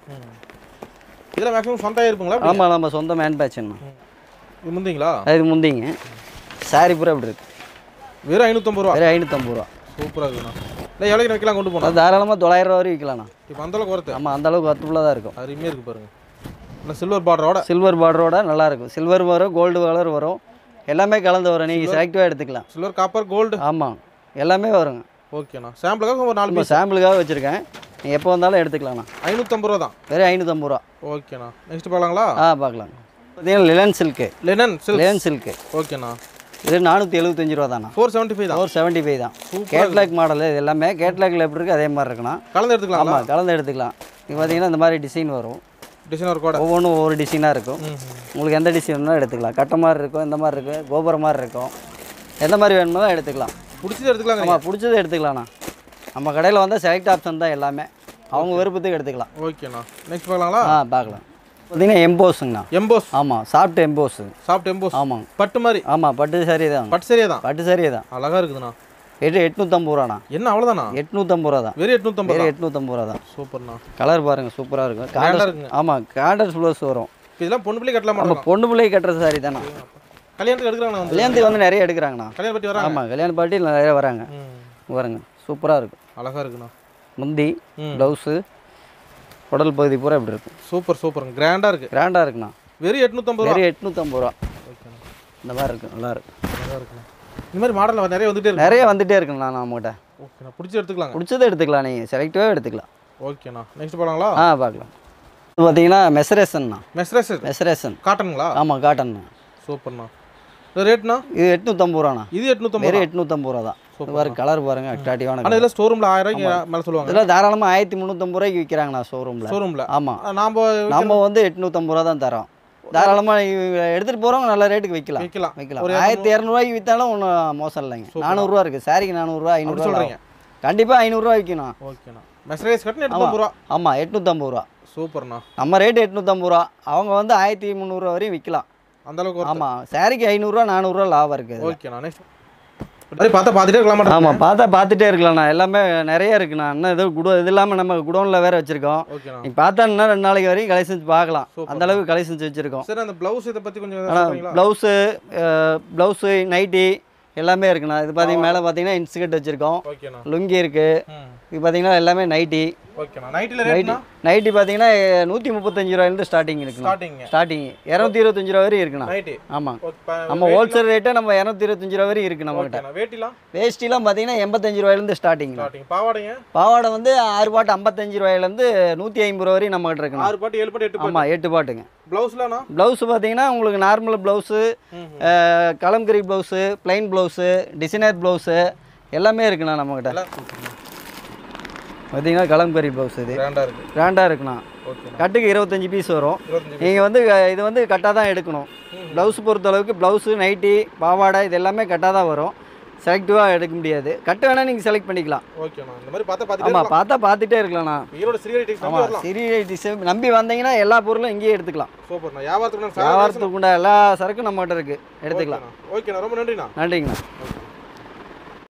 இதில் மேக்ஸிமம் சொந்தம் இருப்புங்களா ஆமாம் நம்ம சொந்த மேனுஃபேக்சர்ண்ணா இது முந்திங்களா இது முந்திங்க சாரி பூரா இப்படி இருக்கு வெறும் ஐநூற்றம்பது ரூபா வெறும் ஐநூற்றம்பது ரூபா சூப்பராக இருக்குண்ணா இல்லை எவ்வளோக்கு வைக்கலாம் கொண்டு போனோம் அது தாராளமாக தொள்ளாயிரம் ரூபா வரைக்கும் விற்கலாண்ணா இப்போ அந்தளவுக்கு வரது ஆமாம் அந்த அளவுக்கு ஒர்த்துஃபுல்லாக தான் இருக்கும் அருமையாக இருக்கு பாருங்க இல்லை சில்வர் பார்டரோட சில்வர் பார்டரோட நல்லா இருக்கும் சில்வர் வரும் கோல்டு கலர் வரும் எல்லாமே கலந்து வரும் நீங்கள் செலக்டிவாக எடுத்துக்கலாம் சில்வர் காப்பர் கோல்டு ஆமாம் எல்லாமே வருங்க ஓகேண்ணா சாம்பிளுக்காக ஒரு நாலு நம்ம பீஸ் சாம்பிளுக்காக வச்சுருக்கேன் நீங்கள் எப்போ வந்தாலும் எடுத்துக்கலாம்ண்ணா ஐநூற்றம்பது ரூபா தான் வெறும் ஐநூற்றம்பது ரூபா ஓகேண்ணா நெக்ஸ்ட் பார்க்கலாங்களா ஆ பார்க்கலாம் பார்த்தீங்கன்னா linen silk linen silk linen silk ஓகேண்ணா இது நானூற்றி எழுபத்தஞ்சு ரூபா தாண்ணா ஃபோர் செவன்ட்டி ஃபைவ் தான் ஃபோர் செவன்ட்டி ஃபைவ் தான் சூப்பர் கேட்லாக் மாடல் இது எல்லாமே கேட்லாக்ல எப்படி இருக்குது அதே மாதிரி இருக்குண்ணா கலந்து எடுத்துக்கலாங்களா ஆமாம் கலந்து எடுத்துக்கலாம் இது பார்த்தீங்கன்னா இந்த மாதிரி டிசைன் வரும் டிசைன் ஒர்க்கோட ஒவ்வொன்றும் ஒவ்வொரு டிசைனாக இருக்கும் ம் உங்களுக்கு எந்த டிசைன் வேணாலும் எடுத்துக்கலாம் கட்ட மாதிரி இருக்கும் இந்த மாதிரி இருக்கும் கோபுரம் மாதிரி இருக்கும் எந்த மாதிரி வேணுமோ எடுத்துக்கலாம் பிடிச்சது எடுத்துக்கலாங்க நம்ம பிடிச்சதை எடுத்துக்கலாம்ண்ணா நம்ம கடையில் வந்து செலக்ட் ஆப்ஷன் தான் எல்லாமே அவங்க விருப்பத்துக்கு எடுத்துக்கலாம் ஓகேண்ணா நெக்ஸ்ட் பார்க்கலாங்களா ஆ பார்க்கலாம் பார்த்தீங்கன்னா எம்போஸுங்கண்ணா எம்போஸ் ஆமாம் சாஃப்ட் எம்போஸு சாஃப்ட் எம்போஸ் ஆமாங்க பட்டு மாதிரி ஆமாம் பட்டு சரி தான் பட்டு சரியா தான் பட்டு சரி தான் அழகா இருக்குதுண்ணா எட்டு எட்நூற்றம்பது ரூபாண்ணா என்ன அவ்வளோதானா எட்நூற்றம்பது ரூபா தான் வெறும் எட்நூற்றம்பது வேறு எட்நூற்றம்பது ரூபா தான் சூப்பர்ண்ணா கலர் பாருங்கள் சூப்பராக இருக்கும் Grand ஆ காண்டஸ் இருக்குங்க. ஆமாம் காண்டஸ் ப்ளவுஸ் வரும் இப்போ இதெல்லாம் பொண்ணு பிள்ளை கட்டலாம் நம்ம மாட்டோம் பொண்ணு பிள்ளை கட்டுற சாரி தானே கல்யாணத்துக்கு எடுக்கிறாங்க வந்து கல்யாணத்துக்கு வந்து நிறைய எடுக்கிறாங்கண்ணா கல்யாணம் பற்றி வராங்க ஆமாம் கல்யாண பார்ட்டியில் நிறைய வராங்க ம் பாருங்க சூப்பராக இருக்கும் அழகா இருக்குண்ணா முந்தி ம். ப்ளவுஸு உடல் பகுதி பூரா இப்படி இருக்கும் சூப்பர் சூப்பருங்க கிராண்டாக இருக்கு கிராண்டாக இருக்குண்ணா வெறும் எட்நூற்றம்பது ரூபா வெறும் எட்நூற்றம்பது ரூபா ஓகேண்ணா இந்த மாதிரி இருக்கும் நல்லா இருக்கும் அழகா இருக்குண்ணா இந்த மாதிரி மாடல் நிறைய வந்துட்டே இருக்கு நிறைய வந்துட்டே இருக்குண்ணா நம்மகிட்ட ஓகேண்ணா பிடிச்சி எடுத்துக்கலாங்க பிடிச்சதை எடுத்துக்கலாம் நீங்கள் செலக்டிவாக எடுத்துக்கலாம் ஓகேண்ணா நெக்ஸ்ட் போகலாங்களா ஆ பார்க்கலாம் இது பார்த்தீங்கன்னா மெசரேஷன்ண்ணா மெஸ்ரஸ் மெசரேஷன் காட்டனுங்களா ஆமாம் காட்டன்ண்ணா சூப்பர்ண்ணா இது ரேட்ண்ணா இது எட்நூற்றம்பது ரூபாண்ணா இது எட்நூற்றம்பது வெறும் எட்நூற்றம்பது ரூபா தான் இது பாருங்க கலர் பாருங்க அட்ராக்டிவான ஆனால் இதில் ஸ்டோர் ரூமில் ஆயிரம் ரூபாய்க்கு மேலே சொல்லுவாங்க இதெல்லாம் தாராளமாக ஆயிரத்தி முந்நூற்றம்பது ரூபாய்க்கு விற்கிறாங்கண்ணா ஷோரூமில் ஷோரூமில் ஆமாம் நாம் நம்ம வந்து எட்நூற்றம்பது ரூபா தான் தரோம் தாராளமாக எடுத்துகிட்டு போகிறவங்க நல்ல ரேட்டுக்கு விற்கலாம் விற்கலாம் வைக்கலாம் ஒரு ஆயிரத்தி இரநூறுவாய்க்கு விற்றாலும் ஒன்றும் மோசம் இல்லைங்க நானூறுரூவா இருக்குது சாரிக்கு நானூறுரூவா அப்படி ஐநூறுரூவா சொல்கிறீங்க கண்டிப்பாக ஐநூறுரூவா விற்கணும் ஓகேண்ணா மெசரேஜ் கட்டணும் எட்நூற்றம்பது ரூபா ஆமாம் எட்நூற்றம்பது ரூபா சூப்பர்ண்ணா நம்ம ரேட்டு எட்நூற்றம்பது ரூபா அவங்க வந்து ஆயிரத்தி முந்நூறுரூவா வரையும் விற்கலாம் அந்த அளவுக்கு worth. ஆமாம் சாரிக்கு ஐநூறுரூவா நானூறுரூவா லாபம் இருக்குது ஓகேண்ணா நெக்ஸ்ட் மாதிரி பார்த்தா பார்த்துட்டே இருக்கலாம் மாட்டேன் ஆமாம் பார்த்தா பார்த்துட்டே இருக்கலாம்ண்ணா எல்லாமே நிறைய இருக்குண்ணா இன்னும் இது குடோ இது இல்லாமல் நம்ம குடோனில் வேறு வச்சுருக்கோம் ஓகேண்ணா நீ பார்த்தா இன்னும் ரெண்டு நாளைக்கு வரையும் கலெக்ஷன்ஸ் பார்க்கலாம் Super. அந்த அளவுக்கு கலெக்ஷன்ஸ் வச்சுருக்கோம் சரி அந்த ப்ளவுஸ் இதை பற்றி கொஞ்சம் ஆனால் சொல்கிறீங்களா ப்ளவுஸு ப்ளவுஸு நைட்டி எல்லாமே இருக்குண்ணா இது பார்த்தீங்க மேலே பார்த்தீங்கன்னா இன்ஸ்கர்ட் வச்சுருக்கோம் ஓகேண்ணா லுங்கி இருக்குது ம் இது பார்த்தீங்கன்னா எல்லாமே நைட்டி ஓகேண்ணா நைட்டில் நைட்டி ரேட்னா நைட்டி பார்த்தீங்கன்னா நூற்றி முப்பத்தஞ்சு ரூபாயிலேருந்து ஸ்டார்டிங் இருக்குண்ணா ஸ்டார்டிங்க ஸ்டார்டிங் இரநூத்தி இருபத்தஞ்சு ரூபா வரையும் இருக்குண்ணா நைட்டி ஆமாம் நம்ம ஹோல்சேல் ரேட்டே நம்ம இரநூத்தி இருபத்தஞ்சு ரூபா வரையும் இருக்குது நம்மகிட்ட ஓகேண்ணா வேட்டிலாம் வேஷ்டிலாம் பார்த்தீங்கன்னா எண்பத்தஞ்சு ரூபாயிலேருந்து ஸ்டார்டிங் ஸ்டார்டிங் பாவாடைங்க பாவாடை வந்து ஆறு பாட்டு ஐம்பத்தஞ்சு ரூபாயிலேருந்து நூற்றி ஐம்பது ரூபா வரையும் நம்மகிட்ட இருக்குண்ணா ஆறு பாட்டு ஏழு பாட்டு எட்டு பாட்டு ஆமாம் எட்டு பாட்டுங்க ப்ளவுஸ்லாண்ணா ப்ளவுஸ் பார்த்தீங்கன்னா உங்களுக்கு நார்மல் ப்ளவுஸு ம் Kalamkari blouse plain blouse designer blouse எல்லாமே இருக்குண்ணா நம்மக்கிட்ட எல்லாம் சூப்பர்ண்ணா பார்த்தீங்கன்னா கலம்கரி ப்ளவுஸ் இது கிராண்டாக இருக்குது கிராண்டாக இருக்குண்ணா ஓகேண்ணா கட்டுக்கு இருபத்தஞ்சி பீஸ் வரும் இருபத்தஞ்சு நீங்கள் வந்து அஹ், இது வந்து கட்டாக தான் எடுக்கணும் ப்ளவுஸ் பொறுத்த அளவுக்கு ப்ளவுஸு நைட்டி பாவாடை இது எல்லாமே கட்டாக தான் வரும் செலக்டிவாக எடுக்க முடியாது கட்டு வேணால் நீங்கள் செலக்ட் பண்ணிக்கலாம் ஓகேண்ணா இந்த மாதிரி பார்த்தா பார்த்துட்டு ஆமாம் பார்த்தா பார்த்துட்டே இருக்கலாம்ண்ணா ஈரோடு ஸ்ரீஹரி டெக்ஸ் நம்பி ஆமாம் வரலாம் சிறிய டிசைன் நம்பி வந்தீங்கன்னா எல்லா பொருளும் இங்கேயே எடுத்துக்கலாம் சூப்பர்ண்ணா வியாபாரத்துக்கு நான் வியாபாரத்துக்கு உண்டா எல்லா சரக்கும் நம்மகிட்ட இருக்குது எடுத்துக்கலாம் ஓகேண்ணா ரொம்ப நன்றிண்ணா நன்றிங்கண்ணா